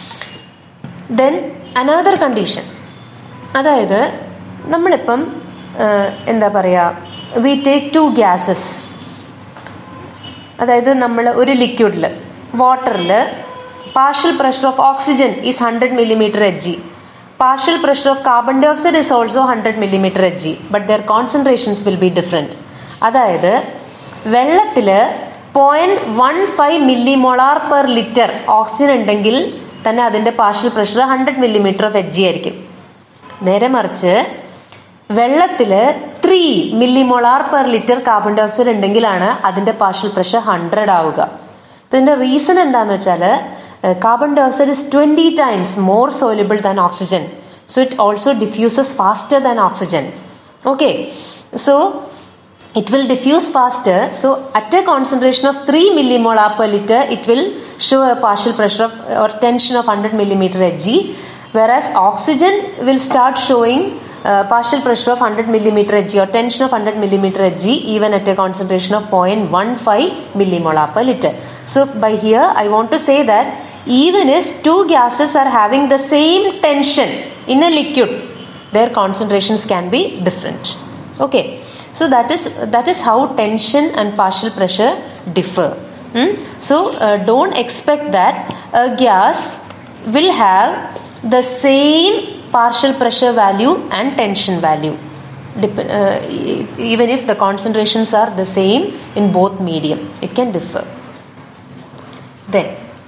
then another condition അതായത് നമ്മളിപ്പം ഏഹ്, എന്താ പറയുക we take to gases അതായത് നമ്മൾ ഒരു ലിക്വിഡിൽ വാട്ടറിൽ partial pressure of oxygen is hundred millimetre H G partial pressure of carbon dioxide is also hundred millimetre H G but their concentrations will be different അതായത് വെള്ളത്തിൽ point one five millimolar per litre oxygen ഉണ്ടെങ്കിൽ തന്നെ അതിന്റെ partial pressure hundred millimetre of H G ആയിരിക്കും നേരെ മറിച്ച് വെള്ളത്തില് three millimolar per litre carbon dioxide ഉണ്ടെങ്കിലാണ് അതിന്റെ പാർഷ്യൽ പ്രഷർ ഹൺഡ്രഡ് ആവുക അപ്പൊ ഇതിന്റെ റീസൺ എന്താന്ന് വെച്ചാൽ carbon dioxide is twenty times more soluble than oxygen so it also diffuses faster than oxygen okay so it will diffuse faster so at a concentration of 3 millimolar per liter it will show a partial pressure of or tension of 100 millimeter hg whereas oxygen will start showing uh, partial pressure of 100 millimeter hg or tension of 100 millimeter hg even at a concentration of 0.15 millimolar per liter so by here i want to say that even if two gases are having the same tension in a liquid their concentrations can be different okay so that is that is how tension and partial pressure differ Hmm? so uh, don't expect that a gas will have the same partial pressure value and tension value Dep- uh, e- even if the concentrations are the same in both medium it can differ then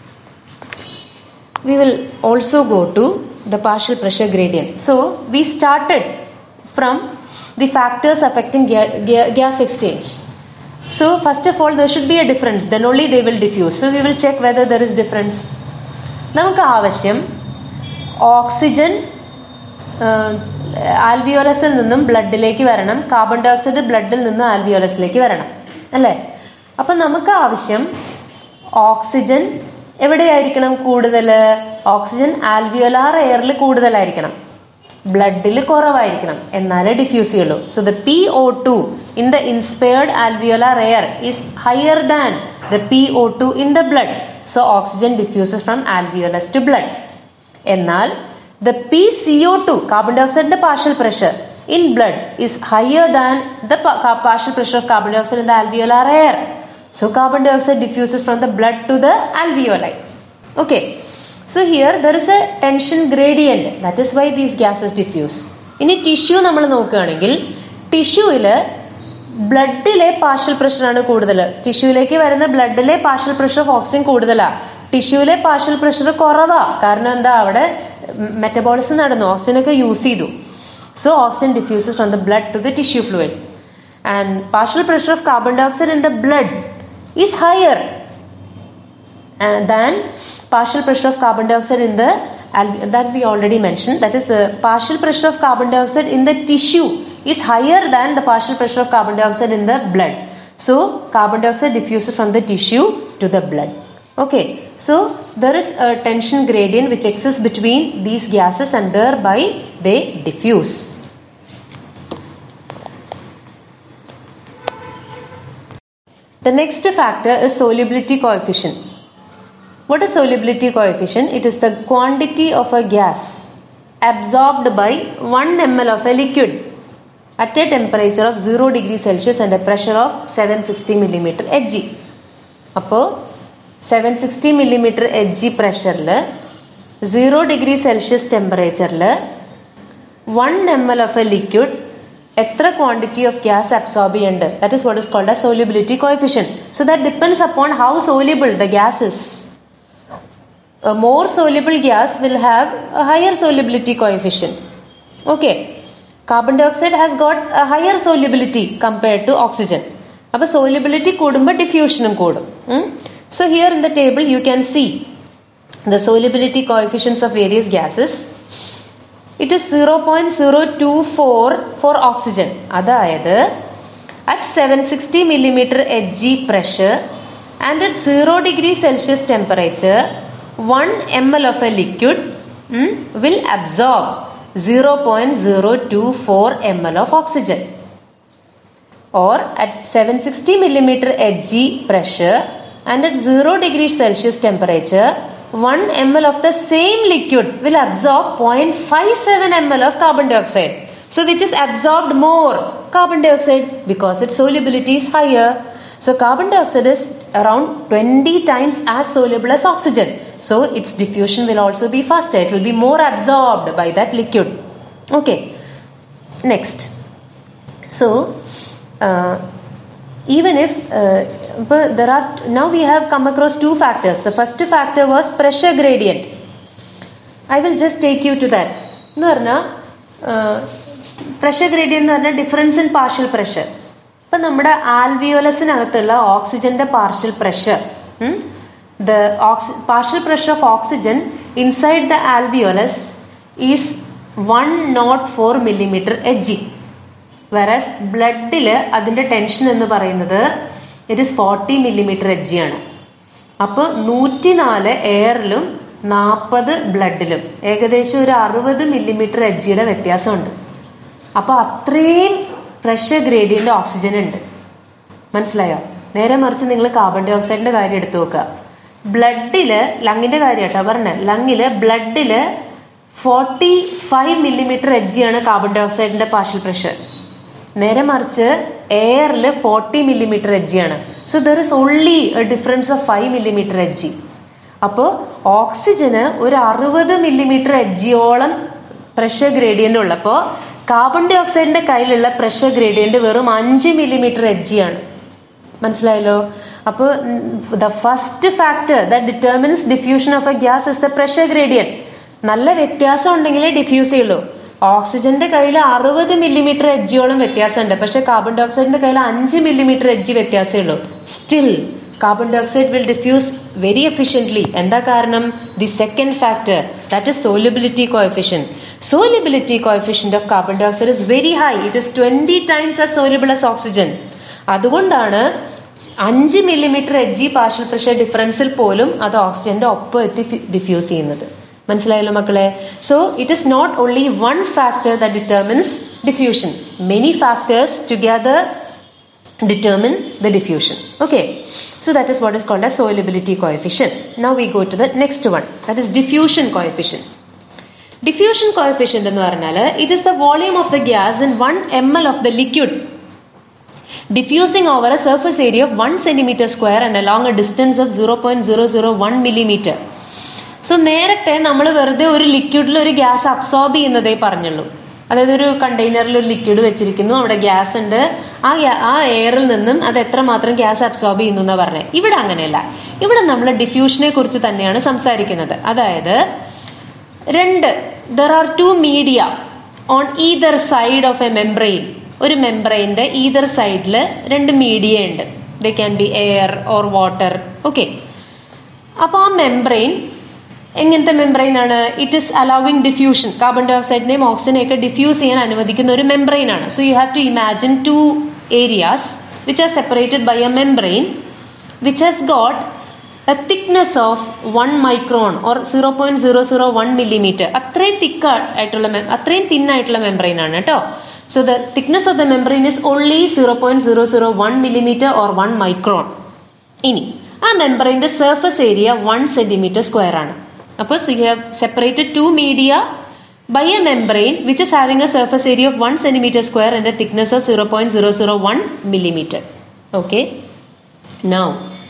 we will also go to the partial pressure gradient. So we started from the factors affecting ga- ga- gas exchange. So first of all, there should be a difference. Then only they will diffuse. So we will check whether there is difference. നമുക്ക് ആവശ്യം oxygen ആൽവിയോലസിൽ നിന്നും ബ്ലഡിലേക്ക് വരണം carbon dye oxide ബ്ലഡിൽ നിന്നും ആൽവിയോലസിലേക്ക് വരണം അല്ലേ അപ്പൊ നമുക്ക് ആവശ്യം ഓക്സിജൻ എവിടെയായിരിക്കണം കൂടുതൽ ഓക്സിജൻ ആൽവിയോലാർ എയറിൽ കൂടുതലായിരിക്കണം ബ്ലഡിൽ കുറവായിരിക്കണം എന്നാലേ ഡിഫ്യൂസ് ചെയ്യുള്ളൂ so the P O two in the inspired alveolar air is higher than the P O two in the blood so oxygen diffuses from alveolus to blood എന്നാൽ the P C O two carbon ഡൈ ഓക്സൈഡിന്റെ partial pressure in blood is higher than the partial pressure of carbon dioxide in the alveolar air So carbon dioxide diffuses from the blood to the alveoli. Okay. So here there is a tension gradient. That is why these gases diffuse. ഇനി tissue നമ്മൾ നോക്കുകയാണെങ്കിൽ ടിഷ്യൂവില് ബ്ലഡിലെ partial പ്രഷറാണ് കൂടുതൽ ടിഷ്യൂവിലേക്ക് വരുന്ന ബ്ലഡിലെ partial pressure of oxygen കൂടുതലാ ടിഷ്യൂവിലെ partial pressure കുറവാ കാരണം എന്താ അവിടെ മെറ്റബോളിസം നടന്നു ഓക്സിജൻ ഒക്കെ യൂസ് ചെയ്തു so oxygen diffuses from the blood to the tissue fluid and partial pressure of carbon dioxide in the blood is higher uh, than partial pressure of carbon dioxide in the alve- that we already mentioned that is the partial pressure of carbon dioxide in the tissue is higher than the partial pressure of carbon dioxide in the blood so carbon dioxide diffuses from the tissue to the blood Okay, so there is a tension gradient which exists between these gases and thereby they diffuse. The next factor is solubility coefficient. What is solubility coefficient? It is the quantity of a gas absorbed by 1 ml of a liquid at a temperature of 0 degree Celsius and a pressure of 760 millimeter Hg. അപ്പോൾ seven sixty millimetre H G പ്രഷറിൽ zero degree Celsius ടെമ്പറേച്ചറിൽ one M L of a liquid എത്ര quantity of gas absorb ചെയ്യുന്നുണ്ട് that is what is called a solubility coefficient so that depends upon how soluble the gas is a more soluble gas will have a higher solubility coefficient. Okay. Carbon dioxide has got a higher solubility compared to oxygen. അപ്പോൾ solubility കൂടുമ്പോൾ ഡിഫ്യൂഷനും കൂടും so here in the table you can see the solubility coefficients of various gases it is zero point zero two four for oxygen അതായത് at seven sixty millimetre H G pressure and at zero degree Celsius temperature 1 ml of a liquid mm, will absorb 0.024 ml of oxygen or at 760 millimeter Hg pressure and at 0 degree Celsius temperature 1 ml of the same liquid will absorb 0.57 ml of carbon dioxide. So which is absorbed more carbon dioxide because its solubility is higher. So carbon dioxide is around 20 times as soluble as oxygen. So its diffusion will also be faster. It will be more absorbed by that liquid. Okay. Next. So uh, even if uh, but there are now we have come across two factors. The first factor was pressure gradient. I will just take you to that. എന്ന് പറഞ്ഞാൽ pressure ഗ്രേഡിയൻ എന്ന് പറഞ്ഞാൽ difference in partial pressure ഇപ്പം നമ്മുടെ ആൽവിയോലസിനകത്തുള്ള ഓക്സിജന്റെ partial pressure the ox- partial pressure of oxygen inside the alveolus is 104 millimeter Hg whereas ബ്ലഡിൽ അതിന്റെ ടെൻഷൻ എന്ന് പറയുന്നത് it is forty millimetre H G ആണ് അപ്പോൾ നൂറ്റിനാല് എയറിലും നാൽപ്പത് ബ്ലഡിലും ഏകദേശം ഒരു അറുപത് മില്ലിമീറ്റർ എച്ച് ജിയുടെ വ്യത്യാസമുണ്ട് അപ്പോൾ അത്രയും പ്രഷർ ഗ്രേഡിയന്റ് ഓക്സിജൻ ഉണ്ട് മനസ്സിലായോ നേരെ മറിച്ച് നിങ്ങൾ കാർബൺ ഡൈ ഓക്സൈഡിന്റെ കാര്യം എടുത്തു നോക്കുക ബ്ലഡില് ലങ്ങിന്റെ കാര്യം കേട്ടോ പറഞ്ഞ ലങ്ങില് ബ്ലഡില് forty five millimetre H G ആണ് കാർബൺ ഡൈ ഓക്സൈഡിന്റെ പാർഷ്യൽ പ്രഷർ നേരെ മറിച്ച് എയറിൽ ഫോർട്ടി മില്ലിമീറ്റർ എച്ച് ജി ആണ് so there is only a difference of five millimetre H G അപ്പോൾ ഓക്സിജന് ഒരു അറുപത് മില്ലിമീറ്റർ എച്ച് ജിയോളം പ്രഷർ ഗ്രേഡിയന്റ് ഉള്ളപ്പോൾ കാർബൺ ഡൈ ഓക്സൈഡിന്റെ കയ്യിലുള്ള പ്രഷർ ഗ്രേഡിയന്റ് വെറും അഞ്ച് മില്ലിമീറ്റർ എച്ച് ജി ആണ് മനസ്സിലായല്ലോ അപ്പോൾ the first factor the determines diffusion of a gas is the pressure gradient നല്ല വ്യത്യാസം ഉണ്ടെങ്കിലേ ഡിഫ്യൂസ് ചെയ്യുള്ളൂ ഓക്സിജന്റെ കയ്യിൽ അറുപത് മില്ലിമീറ്റർ എജ്ജിയോളം വ്യത്യാസമുണ്ട് പക്ഷെ കാർബൺ ഡൈ ഓക്സൈഡിന്റെ കയ്യിൽ അഞ്ച് മില്ലിമീറ്റർ എജ്ജി വ്യത്യാസമേ ഉള്ളൂ still carbon dioxide will diffuse very efficiently എന്താ കാരണം the second factor that is solubility coefficient solubility coefficient of carbon dioxide is very high it is twenty times as soluble as oxygen അതുകൊണ്ടാണ് അഞ്ച് millimetre H G partial pressure ഡിഫറൻസിൽ പോലും അത് ഓക്സിജന്റെ ഒപ്പം എത്തി ഡിഫ്യൂസ് ചെയ്യുന്നത് മനസ്സിലായല്ലോ മക്കളെ so it is not only one factor the determines diffusion many factors together determine the diffusion okay so that is what is called as solubility coefficient now we go to the next one that is diffusion coefficient diffusion coefficient എന്ന് പറഞ്ഞാൽ it is the volume of the gas in 1 ml of the liquid diffusing over a surface area of 1 centimeter square and along a distance of 0.001 millimeter so നേരത്തെ നമ്മൾ വെറുതെ ഒരു ലിക്വിഡിൽ ഒരു gas absorb ചെയ്യുന്നതേ പറഞ്ഞുള്ളൂ അതായത് ഒരു കണ്ടെയ്നറിൽ ഒരു ലിക്വിഡ് വെച്ചിരിക്കുന്നു അവിടെ ഗ്യാസ് ഉണ്ട് ആ ആ എയറിൽ നിന്നും അത് എത്രമാത്രം ഗ്യാസ് അബ്സോർബ് ചെയ്യുന്നു എന്നാ പറഞ്ഞത് ഇവിടെ അങ്ങനെയല്ല ഇവിടെ നമ്മൾ ഡിഫ്യൂഷനെ കുറിച്ച് തന്നെയാണ് സംസാരിക്കുന്നത് അതായത് രണ്ട് there are two media on either side of a membrane ഒരു മെംബ്രെയിന്റെ ഈതർ സൈഡിൽ രണ്ട് മീഡിയ ഉണ്ട് they can be air or water okay അപ്പോൾ ആ മെംബ്രെയിൻ എങ്ങനത്തെ മെംബ്രെയിൻ ആണ് it is allowing diffusion carbon ഡൈ ഓക്സൈഡിനെയും ഓക്സിജനെയും ഒക്കെ ഡിഫ്യൂസ് ചെയ്യാൻ അനുവദിക്കുന്ന ഒരു മെംബ്രെയിൻ ആണ് so you have to imagine two areas which are separated by a membrane which has got a thickness of one micron or zero point zero zero one millimetre അത്രയും thick ആയിട്ടുള്ള mem- അത്രയും thin ആയിട്ടുള്ള membrane ആണ് കേട്ടോ so the thickness of the membrane is only zero point zero zero one millimetre or one micron ഇനി ആ മെംബ്രെയിന്റെ surface area one centimetre square ആണ് അപ്പോൾ you have separated two media by a membrane which is having a surface area of one centimetre square and a thickness of zero point zero zero one millimetre okay now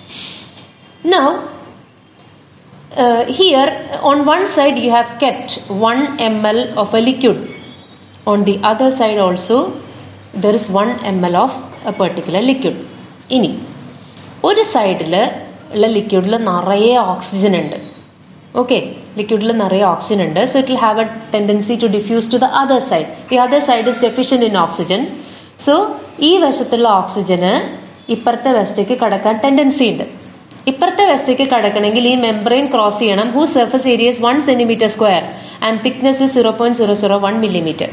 Now, uh, here on one side you have kept 1 ml of a liquid. On the other side also there is 1 ml of a particular liquid. ഇനി ഒരു സൈഡിൽ ഉള്ള ലിക്വിഡിൽ നിറയെ oxygen ഉണ്ട് okay ലിക്വിഡിൽ നിറയെ oxygen ഉണ്ട് so it will have a tendency to diffuse to the other side the other side is deficient in oxygen so ഈ വശത്തുള്ള ഓക്സിജന് ഇപ്പുറത്തെ വശത്തേക്ക് കടക്കാൻ ടെൻഡൻസി ഉണ്ട് ഇപ്പുറത്തെ വശത്തേക്ക് കടക്കണമെങ്കിൽ ഈ മെംബ്രെയിൻ ക്രോസ് ചെയ്യണം who surface areas one centimetre square and thickness zero point zero zero one millimetre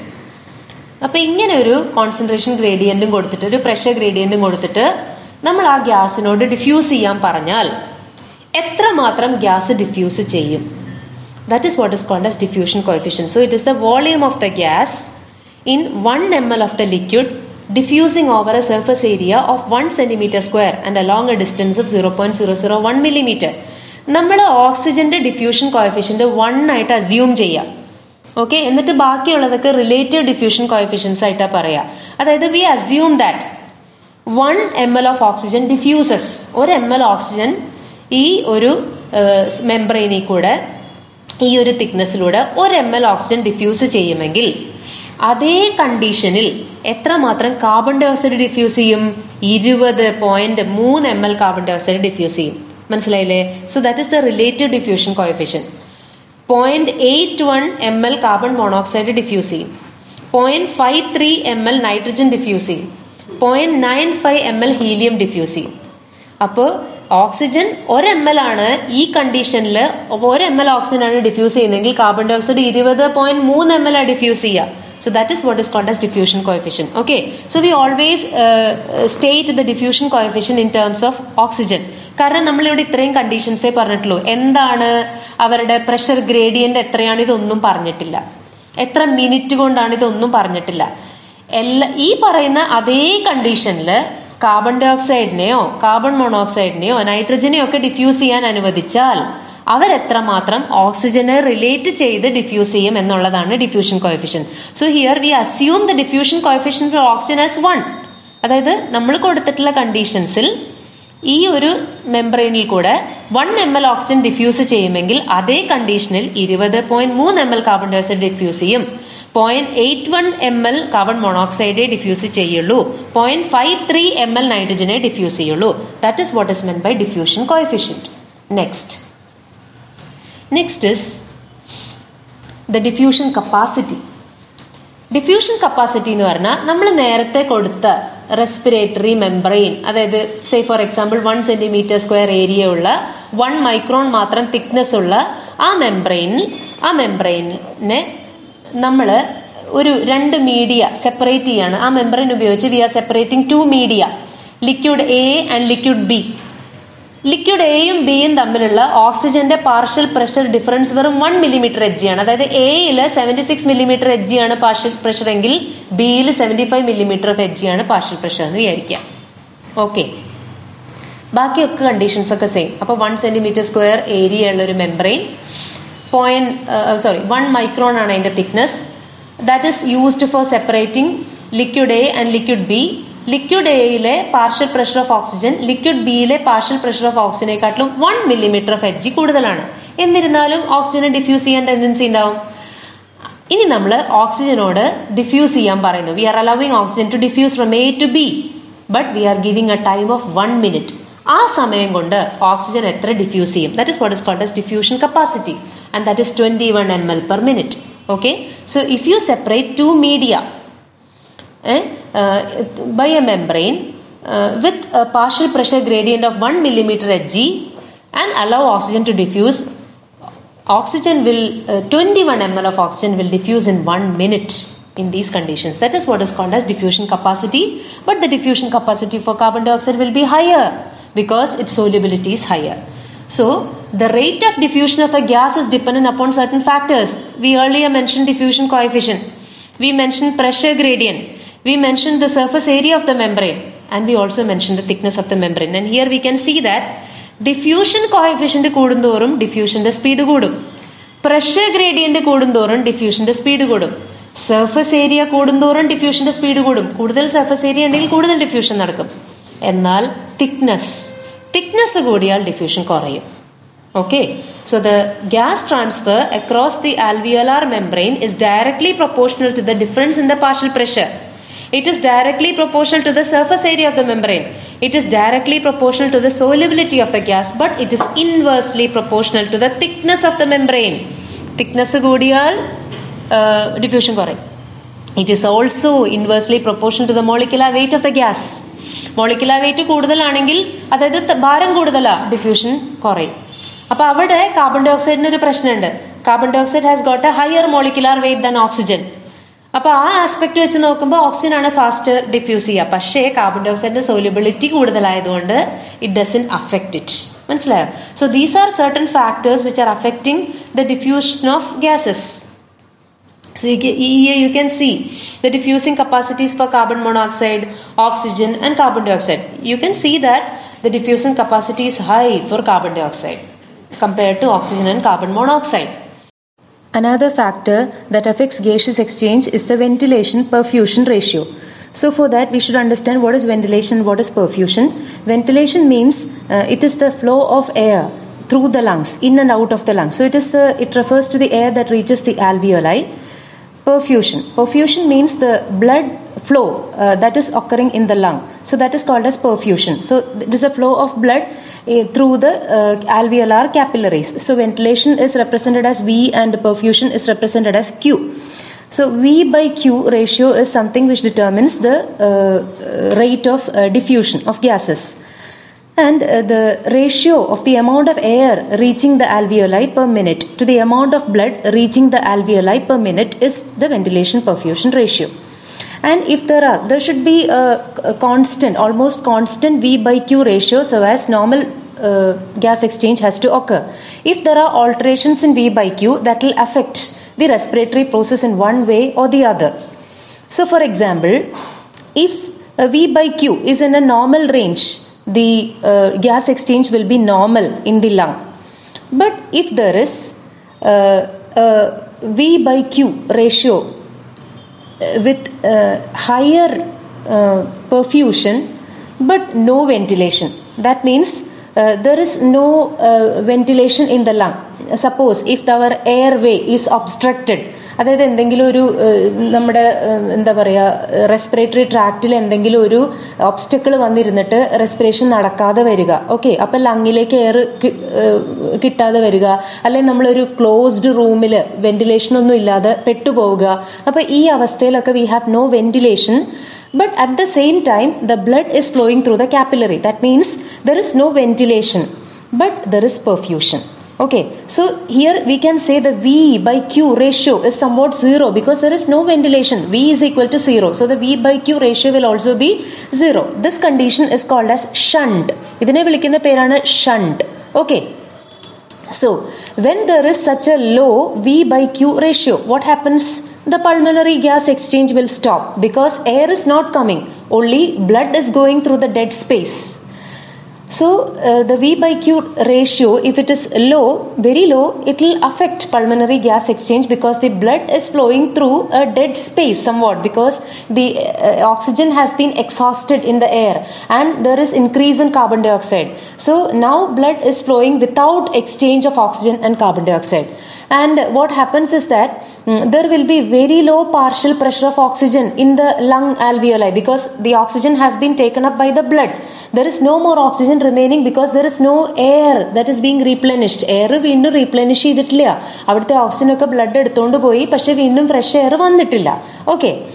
അപ്പൊ ഇങ്ങനെ ഒരു കോൺസെൻട്രേഷൻ ഗ്രേഡിയന്റും കൊടുത്തിട്ട് ഒരു പ്രഷർ ഗ്രേഡിയന്റും കൊടുത്തിട്ട് നമ്മൾ ആ ഗ്യാസിനോട് ഡിഫ്യൂസ് ചെയ്യാൻ പറഞ്ഞാൽ എത്രമാത്രം ഗ്യാസ് ഡിഫ്യൂസ് ചെയ്യും that is what is called as diffusion coefficient so it is the volume of the gas in 1 ml of the liquid diffusing over a surface area of 1 centimeter square and along a distance of 0.001 millimeter നമ്മൾ ഓക്സിജന്റെ diffusion coefficient one ആയിട്ട് assume ചെയ്യാം okay എന്നിട്ട് ബാക്കിയുള്ളതൊക്കെ relative diffusion coefficients ആയിട്ടാ പറയാ അതായത് we assume that one M L of oxygen diffuses ഒരു എം എൽ ഓക്സിജൻ ഈ ഒരു മെംബ്രെയിനിൽ കൂടെ ഈ ഒരു തിക്നെസ്സിലൂടെ ഒരു എം എൽ ഓക്സിജൻ ഡിഫ്യൂസ് ചെയ്യുമെങ്കിൽ അതേ കണ്ടീഷനിൽ എത്രമാത്രം കാർബൺ ഡൈ ഓക്സൈഡ് ഡിഫ്യൂസ് ചെയ്യും ഇരുപത് പോയിന്റ് മൂന്ന് M L carbon dioxide diffuse ചെയ്യും മനസ്സിലായില്ലേ so that is the relative diffusion coefficient point eight one M L carbon monoxide diffuse ചെയ്യും point five three M L nitrogen diffuse ചെയ്യും point nine five M L helium diffuse ചെയ്യും അപ്പോൾ oxygen ഒരു M L ആണ് ഈ കണ്ടീഷനിൽ ഒരു M L oxygen ആണ് ഡിഫ്യൂസ് ചെയ്യുന്നതെങ്കിൽ കാർബൺ ഡൈ ഓക്സൈഡ് ഇരുപത് പോയിന്റ് മൂന്ന് എം എൽ ആണ് ഡിഫ്യൂസ് ചെയ്യുക So that is what is called as diffusion coefficient. Okay. So we always uh, state the diffusion coefficient in terms of oxygen. കാരണം നമ്മളിവിടെ ഇത്രയും കണ്ടീഷൻസേ പറഞ്ഞിട്ടുള്ളൂ എന്താണ് അവരുടെ പ്രഷർ ഗ്രേഡിയന്റ് എത്രയാണ് ഇതൊന്നും പറഞ്ഞിട്ടില്ല എത്ര മിനിറ്റ് കൊണ്ടാണ് ഇതൊന്നും പറഞ്ഞിട്ടില്ല എല്ലാ ഈ പറയുന്ന അതേ കണ്ടീഷനിൽ കാർബൺ ഡൈ ഓക്സൈഡിനെയോ കാർബൺ മോണോക്സൈഡിനെയോ നൈട്രജനെയോ ഒക്കെ ഡിഫ്യൂസ് ചെയ്യാൻ അനുവദിച്ചാൽ അവരെത്രമാത്രം ഓക്സിജനെ റിലേറ്റ് ചെയ്ത് ഡിഫ്യൂസ് ചെയ്യും എന്നുള്ളതാണ് diffusion coefficient so here we assume the diffusion coefficient for oxygen as one അതായത് നമ്മൾ കൊടുത്തിട്ടുള്ള കണ്ടീഷൻസിൽ ഈ ഒരു മെംബ്രെയിനിൽ കൂടെ one M L oxygen diffuse ചെയ്യുമെങ്കിൽ അതേ കണ്ടീഷനിൽ ഇരുപത് പോയിന്റ് മൂന്ന് M L carbon dioxide diffuse ചെയ്യും point eight one M L carbon മോണോക്സൈഡെ ഡിഫ്യൂസ് ചെയ്യുള്ളൂ point five three M L നൈട്രജനെ ഡിഫ്യൂസ് ചെയ്യുള്ളൂ that is what is meant by diffusion coefficient next next is the diffusion capacity diffusion capacity എന്ന് പറഞ്ഞാൽ നമ്മൾ നേരത്തെ കൊടുത്ത റെസ്പിറേറ്ററി മെംബ്രെയിൻ അതായത് say for example one centimetre square area ഉള്ള one micron മാത്രം തിക്നെസ് ഉള്ള ആ മെംബ്രെയിനിൽ ആ മെംബ്രെയിനെ നമ്മൾ ഒരു രണ്ട് മീഡിയ സെപ്പറേറ്റ് ചെയ്യാണ് ആ മെംബ്രെയിൻ ഉപയോഗിച്ച് we are separating two media liquid A and liquid B liquid എയും ബിയും തമ്മിലുള്ള ഓക്സിജന്റെ പാർഷ്യൽ പ്രഷർ ഡിഫറൻസ് വെറും വൺ മില്ലിമീറ്റർ എച്ച് ആണ് അതായത് എയിൽ സെവന്റി സിക്സ് മില്ലിമീറ്റർ എച്ച് ആണ് പാർഷ്യൽ പ്രഷർ എങ്കിൽ ബിയിൽ seventy five millimetre of H ആണ് പാർഷ്യൽ പ്രഷർ എന്ന് വിചാരിക്കാം ഓക്കെ ബാക്കിയൊക്കെ കണ്ടീഷൻസ് ഒക്കെ സെയിം അപ്പോൾ വൺ സെന്റിമീറ്റർ സ്ക്വയർ ഏരിയ ഉള്ള ഒരു membrane point sorry one micron ആണ് അതിന്റെ thickness that is used for separating liquid A and liquid B liquid എയിലെ partial pressure of oxygen liquid ബിയിലെ പാർഷ്യൽ പ്രഷർ ഓഫ് ഓക്സിജനെക്കാട്ടിലും one millimetre of H കൂടുതലാണ് എന്നിരുന്നാലും ഓക്സിജനെ diffuse ചെയ്യാൻ ടെൻഡൻസി ഉണ്ടാവും ഇനി നമ്മൾ ഓക്സിജനോട് ഡിഫ്യൂസ് ചെയ്യാൻ പറയുന്നു we are allowing oxygen to diffuse from A to B but we are giving a time of one minute ആ സമയം കൊണ്ട് ഓക്സിജൻ എത്ര ഡിഫ്യൂസ് ചെയ്യും that is what is called as diffusion capacity and that is twenty one M L per minute okay so if you separate two media by a membrane uh, with a partial pressure gradient of 1 millimeter Hg and allow oxygen to diffuse oxygen will uh, 21 ml of oxygen will diffuse in 1 minute in these conditions that is what is called as diffusion capacity but the diffusion capacity for carbon dioxide will be higher because its solubility is higher So, the rate of diffusion of a gas is dependent upon certain factors. We earlier mentioned diffusion coefficient. We mentioned pressure gradient. We mentioned the surface area of the membrane. And we also mentioned the thickness of the membrane. And here we can see that diffusion coefficient കൂടുന്തോറും ഡിഫ്യൂഷന്റെ speed കൂടും pressure gradient കൂടുന്തോറും ഡിഫ്യൂഷന്റെ speed കൂടും surface area കൂടുന്തോറും ഡിഫ്യൂഷന്റെ speed കൂടും കൂടുതൽ സർഫസ് ഏരിയ ഉണ്ടെങ്കിൽ കൂടുതൽ ഡിഫ്യൂഷൻ നടക്കും എന്നാൽ തിക്നെസ് തിക്നെസ് കൂടിയാൽ ഡിഫ്യൂഷൻ കുറയും Okay, so the gas transfer across the alveolar membrane is directly proportional to the difference in the partial pressure. It is directly proportional to the surface area of the membrane. It is directly proportional to the solubility of the gas, but it is inversely proportional to the thickness of the membrane. Thickness കൂടിയാൽ diffusion കുറയും it is also inversely proportion to the molecular weight of the gas molecular weight കൂടുതലാണെങ്കിൽ അതായത് ഭാരം കൂടുതലാ diffusion കുറയും അപ്പൊ അവിടെ carbon dye ഓക്സൈഡിന് ഒരു പ്രശ്നമുണ്ട് carbon dioxide has got a higher molecular weight than oxygen അപ്പൊ ആ ആസ്പെക്ട് വെച്ച് നോക്കുമ്പോൾ ഓക്സിജൻ ആണ് ഫാസ്റ്റ് ഡിഫ്യൂസ് ചെയ്യുക പക്ഷേ കാർബൺ ഡൈ ഓക്സൈഡിന്റെ സോലിബിലിറ്റി കൂടുതലായതുകൊണ്ട് ഇറ്റ് ഡസൻ അഫക്ട് ഇറ്റ് മനസ്സിലായോ so these are certain factors which are affecting the diffusion of gases So you can, here you can see the diffusing capacities for carbon monoxide, oxygen and carbon dioxide. You can see that the diffusing capacity is high for carbon dioxide compared to oxygen and carbon monoxide. Another factor that affects gaseous exchange is the ventilation perfusion ratio. So for that we should understand what is ventilation, what is perfusion. Ventilation means uh, it is the flow of air through the lungs, in and out of the lungs. So it is the it refers to the air that reaches the alveoli. Perfusion. Perfusion means the blood flow uh, that is occurring in the lung. So that is called as perfusion. So it is a flow of blood uh, through the uh, alveolar capillaries. So ventilation is represented as V and perfusion is represented as Q. So V by Q ratio is something which determines the rate of diffusion of gases and uh, the ratio of the amount of air reaching the alveoli per minute to the amount of blood reaching the alveoli per minute is the ventilation perfusion ratio and if there are there should be a, a constant almost constant v by q ratio so as normal uh, gas exchange has to occur if there are alterations in v by q that will affect the respiratory process in one way or the other so for example if uh, v by q is in a normal range the uh, gas exchange will be normal in the lung. But if there is uh, a V by Q ratio with higher perfusion but no ventilation, that means there is no ventilation in the lung. Suppose if our airway is obstructed, അതായത് എന്തെങ്കിലും ഒരു നമ്മുടെ എന്താ പറയുക respiratory ട്രാക്റ്റിൽ എന്തെങ്കിലും ഒരു obstacle വന്നിരുന്നിട്ട് respiration നടക്കാതെ വരിക ഓക്കെ അപ്പൊ ലങ്ങിലേക്ക് എയർ കിട്ടാതെ വരിക അല്ലെങ്കിൽ നമ്മളൊരു ക്ലോസ്ഡ് റൂമിൽ വെന്റിലേഷൻ ഒന്നും ഇല്ലാതെ പെട്ടുപോവുക അപ്പൊ ഈ അവസ്ഥയിലൊക്കെ we have no ventilation but at the same time the blood is flowing through the capillary that means there is no ventilation but there is perfusion okay so here we can say the v by q ratio is somewhat zero because there is no ventilation v is equal to zero so the v by q ratio will also be zero this condition is called as shunt ഇതിനെ വിളിക്കുന്ന പേരാണ് shunt okay so when there is such a low v by q ratio what happens the pulmonary gas exchange will stop because air is not coming only blood is going through the dead space so uh, the V by Q ratio, if it is low, very low, it will affect pulmonary gas exchange because the blood is flowing through a dead space somewhat because the uh, oxygen has been exhausted in the air and there is increase in carbon dioxide. So now blood is flowing without exchange of oxygen and carbon dioxide. And what happens is that mm, there will be very low partial pressure of oxygen in the lung alveoli because the oxygen has been taken up by the blood. There is no more oxygen remaining because there is no air that is being replenished. Air വീണ്ടും replenish ചെയ്തിട്ടില്ല അവിടുത്തെ oxygen ഒക്കെ blood എടുത്തുകൊണ്ട് പോയി പക്ഷെ വീണ്ടും fresh air വന്നിട്ടില്ല okay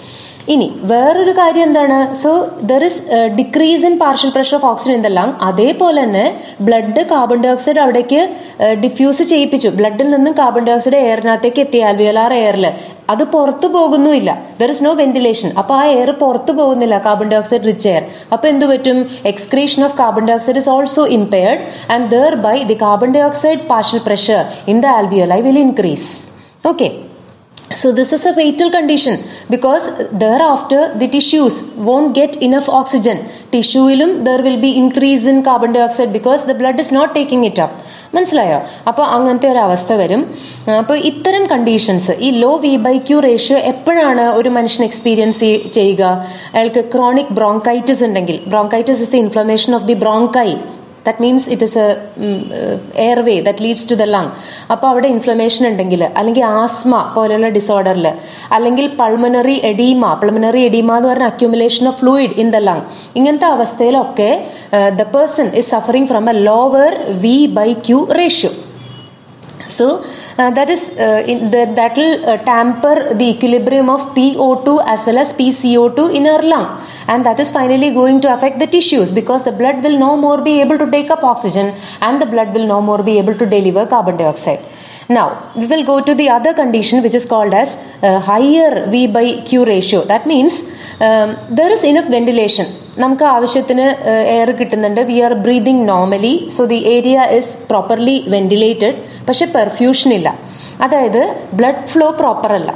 ഇനി വേറൊരു കാര്യം എന്താണ് so there is decrease in partial pressure of oxygen in the lung അതേപോലെ തന്നെ ബ്ലഡ് കാർബൺ ഡൈ ഓക്സൈഡ് അവിടേക്ക് ഡിഫ്യൂസ് ചെയ്യിപ്പിച്ചു ബ്ലഡിൽ നിന്നും കാർബൺ ഡൈ ഓക്സൈഡ് എയറിനകത്തേക്ക് എത്തി ആൽവിയലാർ എയറിൽ അത് പുറത്തു പോകുന്നുമില്ല ദർ ഇസ് നോ വെന്റിലേഷൻ അപ്പൊ ആ എയർ പുറത്തു പോകുന്നില്ല carbon dioxide rich air അപ്പൊ എന്ത് പറ്റും excretion of carbon dioxide is also impaired and thereby the carbon dioxide partial pressure in the alveoli will increase okay So this is a fatal condition because thereafter the tissues won't get enough oxygen. ടിഷ്യൂയിലും there will be increase in carbon dioxide because the blood is not taking it up മനസ്സിലായോ അപ്പോൾ അങ്ങനത്തെ ഒരു അവസ്ഥ വരും അപ്പോൾ ഇത്തരം conditions ഈ low V by Q ratio എപ്പോഴാണ് ഒരു മനുഷ്യൻ എക്സ്പീരിയൻസ് ചെയ്യുക അയാൾക്ക് ക്രോണിക് ബ്രോങ്കൈറ്റിസ് ഉണ്ടെങ്കിൽ bronchitis is the inflammation of the bronchi that means it is a airway that leads to the lung അപ്പോൾ അവിടെ ഇൻഫ്ലമേഷൻ ഉണ്ടെങ്കിൽ അല്ലെങ്കിൽ ആസ്മ പോലെയുള്ള ഡിസോർഡറിൽ അല്ലെങ്കിൽ പൾമനറി എഡീമ പൾമനറി എഡീമ എന്ന് പറഞ്ഞ accumulation of fluid in the lung ഇങ്ങനത്തെ അവസ്ഥയിലൊക്കെ the person is suffering from a lower V by Q ratio So uh, that is uh, in the, that will uh, tamper the equilibrium of PO2 as well as PCO2 in our lung, and that is finally going to affect the tissues because the blood will no more be able to take up oxygen, and the blood will no more be able to deliver carbon dioxide. Now we will go to the other condition which is called as higher V by Q ratio. That means um, there is enough ventilation. നമുക്ക് ആവശ്യത്തിന് air കിട്ടുന്നുണ്ട് we are breathing normally so the area is properly ventilated പക്ഷെ perfusion ഇല്ല അതായത് blood flow proper അല്ല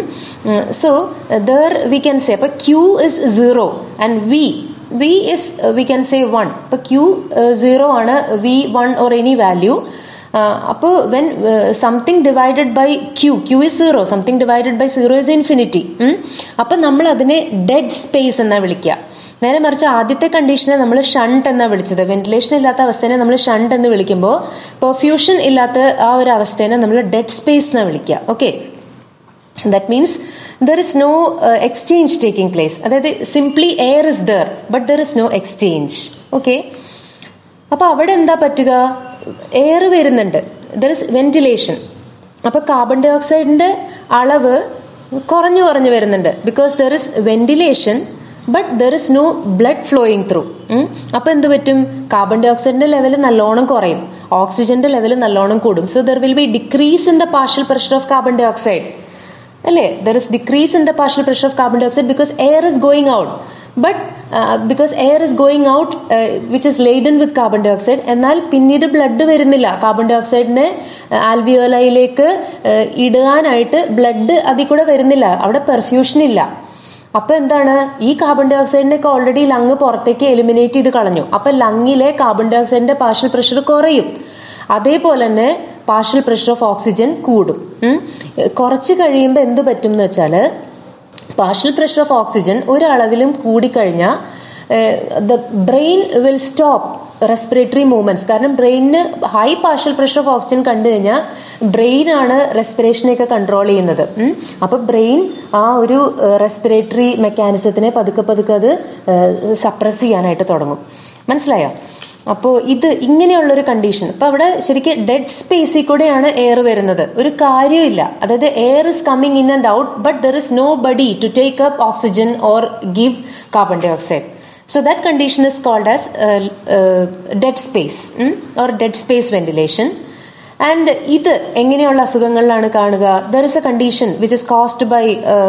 so there we can say അപ്പൊ Q is zero and V V is we can say one ഇപ്പൊ Q zero ആണ് V one or any value അപ്പോൾ when something divided by Q Q is zero something divided by zero is infinity അപ്പൊ നമ്മൾ അതിനെ dead space എന്നാ വിളിക്കുക നേരെ മറിച്ച് ആദ്യത്തെ കണ്ടീഷനെ നമ്മൾ ഷണ്ട് എന്നാ വിളിച്ചത് വെന്റിലേഷൻ ഇല്ലാത്ത അവസ്ഥനെ നമ്മൾ ഷണ്ട് എന്ന് വിളിക്കുമ്പോൾ പെർഫ്യൂഷൻ ഇല്ലാത്ത ആ ഒരു അവസ്ഥേനെ നമ്മൾ ഡെഡ് സ്പേസ് എന്നാ വിളിക്കുക okay that means there is no exchange taking place അതായത് simply air is there but there is no exchange okay അപ്പൊ അവിടെ എന്താ പറ്റുക എയർ വരുന്നുണ്ട് ദർ ഇസ് വെന്റിലേഷൻ അപ്പൊ കാർബൺ ഡൈ ഓക്സൈഡിന്റെ അളവ് കുറഞ്ഞു കുറഞ്ഞു വരുന്നുണ്ട് because there is ventilation but there is no blood flowing through അപ്പൊ എന്ത് പറ്റും കാർബൺ ഡൈ ഓക്സൈഡിന്റെ ലെവൽ നല്ലോണം കുറയും ഓക്സിജന്റെ ലെവൽ നല്ലോണം കൂടും so there will be decrease in the partial pressure of carbon dioxide അല്ലേ there is decrease in the partial pressure of carbon dioxide because air is going out but because air is going out which is laden with carbon dioxide എന്നാൽ പിന്നീട് blood വരുന്നില്ല carbon dye ഓക്സൈഡിനെ ആൽവിയോലയിലേക്ക് ഇടാനായിട്ട് blood അതിൽ കൂടെ വരുന്നില്ല അവിടെ perfusion ഇല്ല അപ്പൊ എന്താണ് ഈ കാർബൺ ഡൈ ഓക്സൈഡിനൊക്കെ ഓൾറെഡി ലങ് പുറത്തേക്ക് എലിമിനേറ്റ് ചെയ്ത് കളഞ്ഞു അപ്പൊ ലങ്ങിലെ കാർബൺ ഡൈ ഓക്സൈഡിന്റെ പാർഷ്യൽ പ്രഷർ കുറയും അതേപോലെ തന്നെ പാർഷ്യൽ പ്രഷർ ഓഫ് ഓക്സിജൻ കൂടും കുറച്ച് കഴിയുമ്പോൾ എന്ത് പറ്റും എന്ന് വെച്ചാല് പാർഷ്യൽ പ്രഷർ ഓഫ് ഓക്സിജൻ ഒരളവിലും കൂടിക്കഴിഞ്ഞാൽ the brain will stop respiratory movements കാരണം ബ്രെയിനിന് high partial pressure of oxygen കണ്ടു കഴിഞ്ഞാൽ ബ്രെയിൻ ആണ് റെസ്പിറേഷനെയൊക്കെ കൺട്രോൾ ചെയ്യുന്നത് അപ്പൊ ബ്രെയിൻ ആ ഒരു റെസ്പിറേറ്ററി മെക്കാനിസത്തിനെ പതുക്കെ പതുക്കെ അത് സപ്രസ് ചെയ്യാനായിട്ട് തുടങ്ങും മനസ്സിലായോ അപ്പോൾ ഇത് ഇങ്ങനെയുള്ളൊരു കണ്ടീഷൻ അപ്പൊ അവിടെ ശരിക്കും ഡെഡ് സ്പേസിൽ കൂടെയാണ് എയർ വരുന്നത് ഒരു കാര്യമില്ല അതായത് air is coming in and out but there is nobody to take up oxygen or give carbon dioxide So that condition is called as uh, uh, dead space mm? or dead space ventilation. And ഇത് എങ്ങനെയുള്ള അസുഖങ്ങളിലാണ് കാണുക there is a condition which is caused by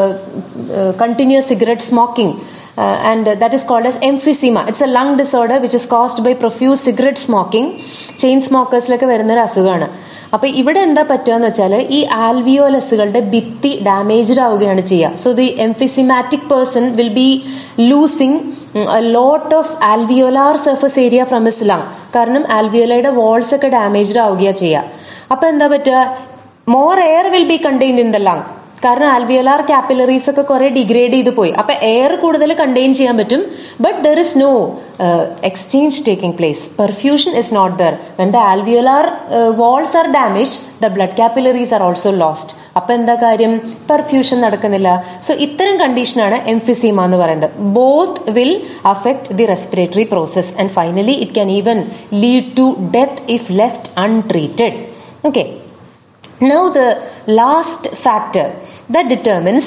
continuous cigarette smoking and that is called as emphysema it's a lung disorder which is caused by profuse cigarette smoking chain സ്മോക്കേഴ്സിലൊക്കെ വരുന്ന ഒരു അസുഖമാണ് അപ്പൊ ഇവിടെ എന്താ പറ്റുക എന്ന് വെച്ചാൽ ഈ ആൽവിയോലസുകളുടെ ഭിത്തി ഡാമേജ്ഡ് ആവുകയാണ് ചെയ്യുക so the emphysematic person will be losing lot of alveolar surface area from is lung കാരണം ആൽവിയോലയുടെ വാൾസ് ഒക്കെ ഡാമേജ്ഡ് ആവുകയാണ് ചെയ്യുക അപ്പൊ എന്താ പറ്റുക more air will be contained in the lung കാരണം ആൽവിയോലാർ കാപ്പിലറീസ് ഒക്കെ കുറെ ഡിഗ്രേഡ് ചെയ്ത് പോയി അപ്പൊ എയർ കൂടുതൽ കണ്ടെയ്ൻ ചെയ്യാൻ പറ്റും but there is no exchange taking place perfusion is not there when the alveolar walls are damage the blood capillaries are also lost അപ്പൊ എന്താ കാര്യം പെർഫ്യൂഷൻ നടക്കുന്നില്ല സോ ഇത്തരം കണ്ടീഷനാണ് എംഫിസീമ എന്ന് പറയുന്നത് both will affect the respiratory process and finally it can even lead to death if left untreated okay Now, the last factor that determines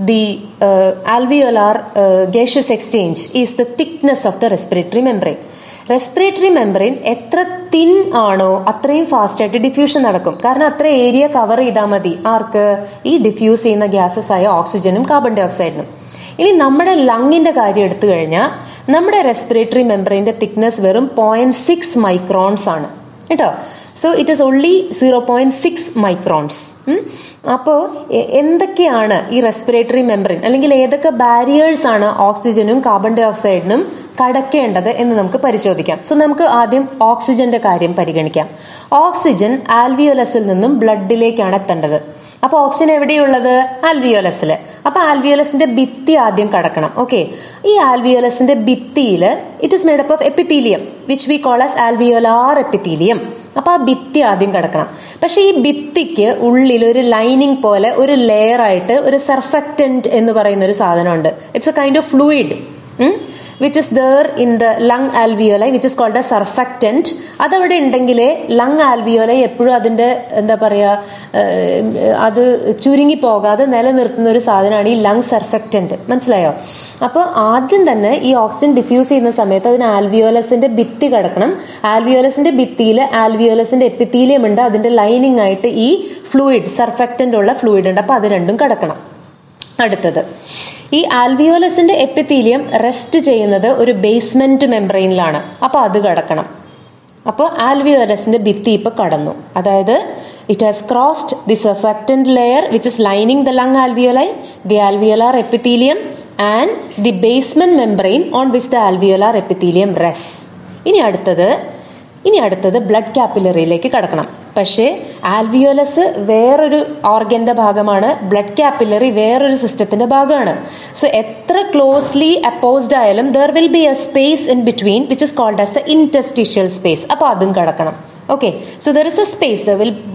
the uh, alveolar uh, gaseous exchange is the thickness of the respiratory membrane. Respiratory membrane എത്ര thin ആണോ അത്രയും fast ആയിട്ട് diffusion നടക്കും കാരണം അത്ര area cover ചെയ്താൽ മതി ആർക്ക് ഈ ഡിഫ്യൂസ് ചെയ്യുന്ന ഗ്യാസസ് ആയ ഓക്സിജനും കാർബൺ ഡൈ ഓക്സൈഡിനും ഇനി നമ്മുടെ ലങ്ങിന്റെ കാര്യം എടുത്തു കഴിഞ്ഞാൽ നമ്മുടെ റെസ്പിറേറ്ററി മെമ്പറൈന്റെ തിക്നെസ് വെറും പോയിന്റ് സിക്സ് മൈക്രോൺസ് ആണ് കേട്ടോ so it is only zero point six microns അപ്പോൾ എന്തൊക്കെയാണ് ഈ റെസ്പിറേറ്ററി മെമ്പറിൻ അല്ലെങ്കിൽ ഏതൊക്കെ ബാരിയേഴ്സ് ആണ് ഓക്സിജനും കാർബൺ ഡൈ ഓക്സൈഡിനും കടക്കേണ്ടത് എന്ന് നമുക്ക് പരിശോധിക്കാം സോ നമുക്ക് ആദ്യം ഓക്സിജന്റെ കാര്യം പരിഗണിക്കാം ഓക്സിജൻ ആൽവിയോലസിൽ നിന്നും ബ്ലഡിലേക്കാണ് എത്തേണ്ടത് അപ്പൊ ഓക്സിജൻ എവിടെയുള്ളത് ആൽവിയോലസില് അപ്പൊ ആൽവിയോലസിന്റെ ഭിത്തി ആദ്യം കടക്കണം ഓക്കെ ഈ ആൽവിയോലസിന്റെ ഭിത്തിയിൽ it is made up of epithelium which we call as alveolar epithelium അപ്പൊ ആ ഭിത്തി ആദ്യം കിടക്കണം പക്ഷെ ഈ ഭിത്തിക്ക് ഉള്ളിൽ ഒരു ലൈനിങ് പോലെ ഒരു ലെയർ ആയിട്ട് ഒരു സർഫക്റ്റന്റ് എന്ന് പറയുന്ന ഒരു സാധനമുണ്ട് it's a kind of fluid which is there in the lung alveoli which is called a surfactant അതവിടെ ഉണ്ടെങ്കിലേ ലങ് ആൽവിയോലൈ എപ്പോഴും അതിന്റെ എന്താ പറയാ അത് ചുരുങ്ങി പോകാതെ നിലനിർത്തുന്ന ഒരു സാധനമാണ് ഈ ലങ് സർഫക്റ്റന്റ് മനസ്സിലായോ അപ്പോൾ ആദ്യം തന്നെ ഈ ഓക്സിജൻ ഡിഫ്യൂസ് ചെയ്യുന്ന സമയത്ത് അതിന് ആൽവിയോലസിന്റെ ഭിത്തി കിടക്കണം ആൽവിയോലസിന്റെ ഭിത്തിയിൽ ആൽവിയോലസിന്റെ എപ്പിത്തീലിയം ഉണ്ട് അതിന്റെ ലൈനിങ് ആയിട്ട് ഈ ഫ്ലൂയിഡ് സർഫക്റ്റന്റ് ഉള്ള ഫ്ലൂയിഡ് ഉണ്ട് അപ്പൊ അത് രണ്ടും കിടക്കണം അടുത്തത് ഈ ആൽവിയോലസിന്റെ എപ്പിത്തീലിയം റെസ്റ്റ് ചെയ്യുന്നത് ഒരു ബേസ്മെന്റ് മെംബ്രെയിനിലാണ് അപ്പൊ അത് കടക്കണം അപ്പോൾ ആൽവിയോലസിന്റെ ഭിത്തി ഇപ്പൊ കടന്നു അതായത് it has crossed the surfactant layer which is lining the lung alveoli the alveolar epithelium and the basement membrane on which the alveolar epithelium rests ഇനി അടുത്തത് ഇനി അടുത്തത് ബ്ലഡ് കാപ്പിലറിയിലേക്ക് കടക്കണം പക്ഷേ ആൽവിയോലസ് വേറൊരു ഓർഗന്റെ ഭാഗമാണ് ബ്ലഡ് കാപ്പിലറി വേറൊരു സിസ്റ്റത്തിന്റെ ഭാഗമാണ് സോ എത്ര ക്ലോസ്ലി അപ്പോസ്ഡ് ആയാലും there will be a space in between which is called as the interstitial space അപ്പൊ അതും കടക്കണം okay so there is a space there will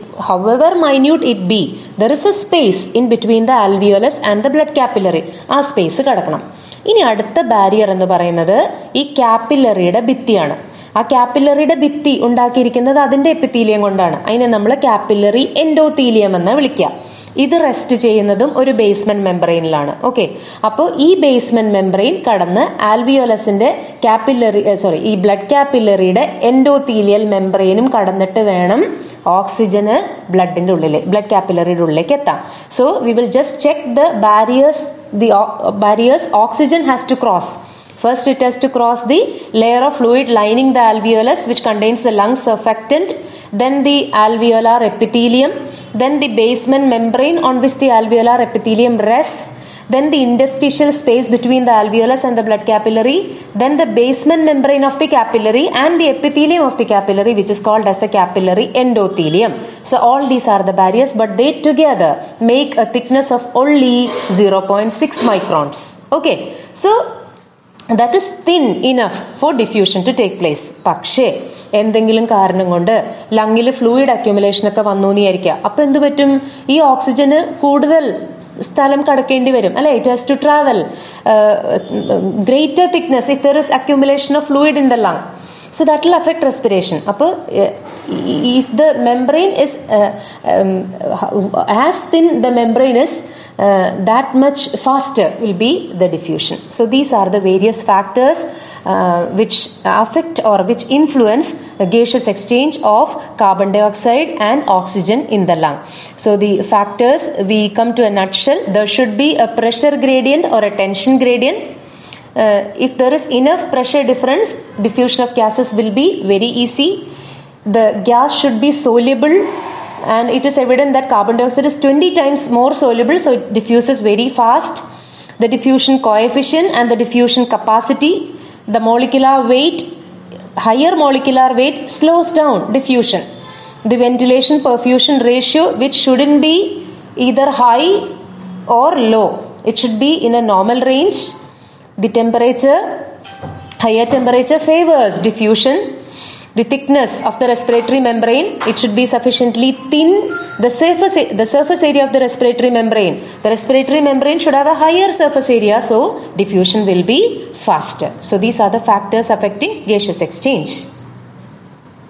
however minute it be there is a space in between the alveolus and the blood capillary ആ space കടക്കണം ഇനി അടുത്ത barrier എന്ന് പറയുന്നത് ഈ കാപ്പിലറിയുടെ ഭിത്തിയാണ് ആ കാപ്പിലറിയുടെ ഭിത്തി ഉണ്ടാക്കിയിരിക്കുന്നത് അതിന്റെ എപ്പിത്തീലിയം കൊണ്ടാണ് അതിനെ നമ്മൾ കാപ്പിലറി എൻഡോത്തീലിയം എന്ന് വിളിക്കുക ഇത് റെസ്റ്റ് ചെയ്യുന്നതും ഒരു ബേസ്മെന്റ് മെമ്പറൈനിലാണ് ഓക്കെ അപ്പോൾ ഈ ബേസ്മെന്റ് മെമ്പറൈൻ കടന്ന് ആൽവിയോലസിന്റെ കാപ്പിലറി സോറി ഈ ബ്ലഡ് കാപ്പിലറിയുടെ എൻഡോത്തീലിയൽ മെമ്പറൈനും കടന്നിട്ട് വേണം ഓക്സിജന് ബ്ലഡിന്റെ ഉള്ളിൽ ബ്ലഡ് കാപ്പിലറിയുടെ ഉള്ളിലേക്ക് എത്താം so we will just check the barriers the barriers oxygen has to cross First, it has to cross the layer of fluid lining the alveolus, which contains the lung surfactant, then the alveolar epithelium, then the basement membrane on which the alveolar epithelium rests, then the interstitial space between the alveolus and the blood capillary, then the basement membrane of the capillary and the epithelium of the capillary, which is called as the capillary endothelium. So, all these are the barriers, but they together make a thickness of only 0.6 microns. Okay, so that is thin enough for diffusion to take place പക്ഷേ എന്തെങ്കിലും കാരണം കൊണ്ട് ലങ്ങിൽ fluid accumulation ഒക്കെ വന്നു എന്നായിരിക്കുക അപ്പൊ എന്ത് പറ്റും ഈ ഓക്സിജന് കൂടുതൽ സ്ഥലം കടക്കേണ്ടി വരും അല്ലെ it has to travel greater thickness if there is accumulation of fluid in the lung so that will affect respiration അപ്പോൾ if the membrane is uh, um, as thin the membrane is uh, that much faster will be the diffusion so these are the various factors uh, which affect or which influence the gaseous exchange of carbon dioxide and oxygen in the lung. So the factors we come to a nutshell. There should be a pressure gradient or a tension gradient. Uh, if there is enough pressure difference, diffusion of gases will be very easy. The gas should be soluble and it is evident that carbon dioxide is 20 times more soluble so it diffuses very fast. The diffusion coefficient and the diffusion capacity, the molecular weight, higher molecular weight slows down diffusion. The ventilation perfusion ratio which shouldn't be either high or low. It should be in a normal range the temperature higher temperature favors diffusion the thickness of the respiratory membrane it should be sufficiently thin the surface the surface area of the respiratory membrane the respiratory membrane should have a higher surface area so diffusion will be faster so these are the factors affecting gaseous exchange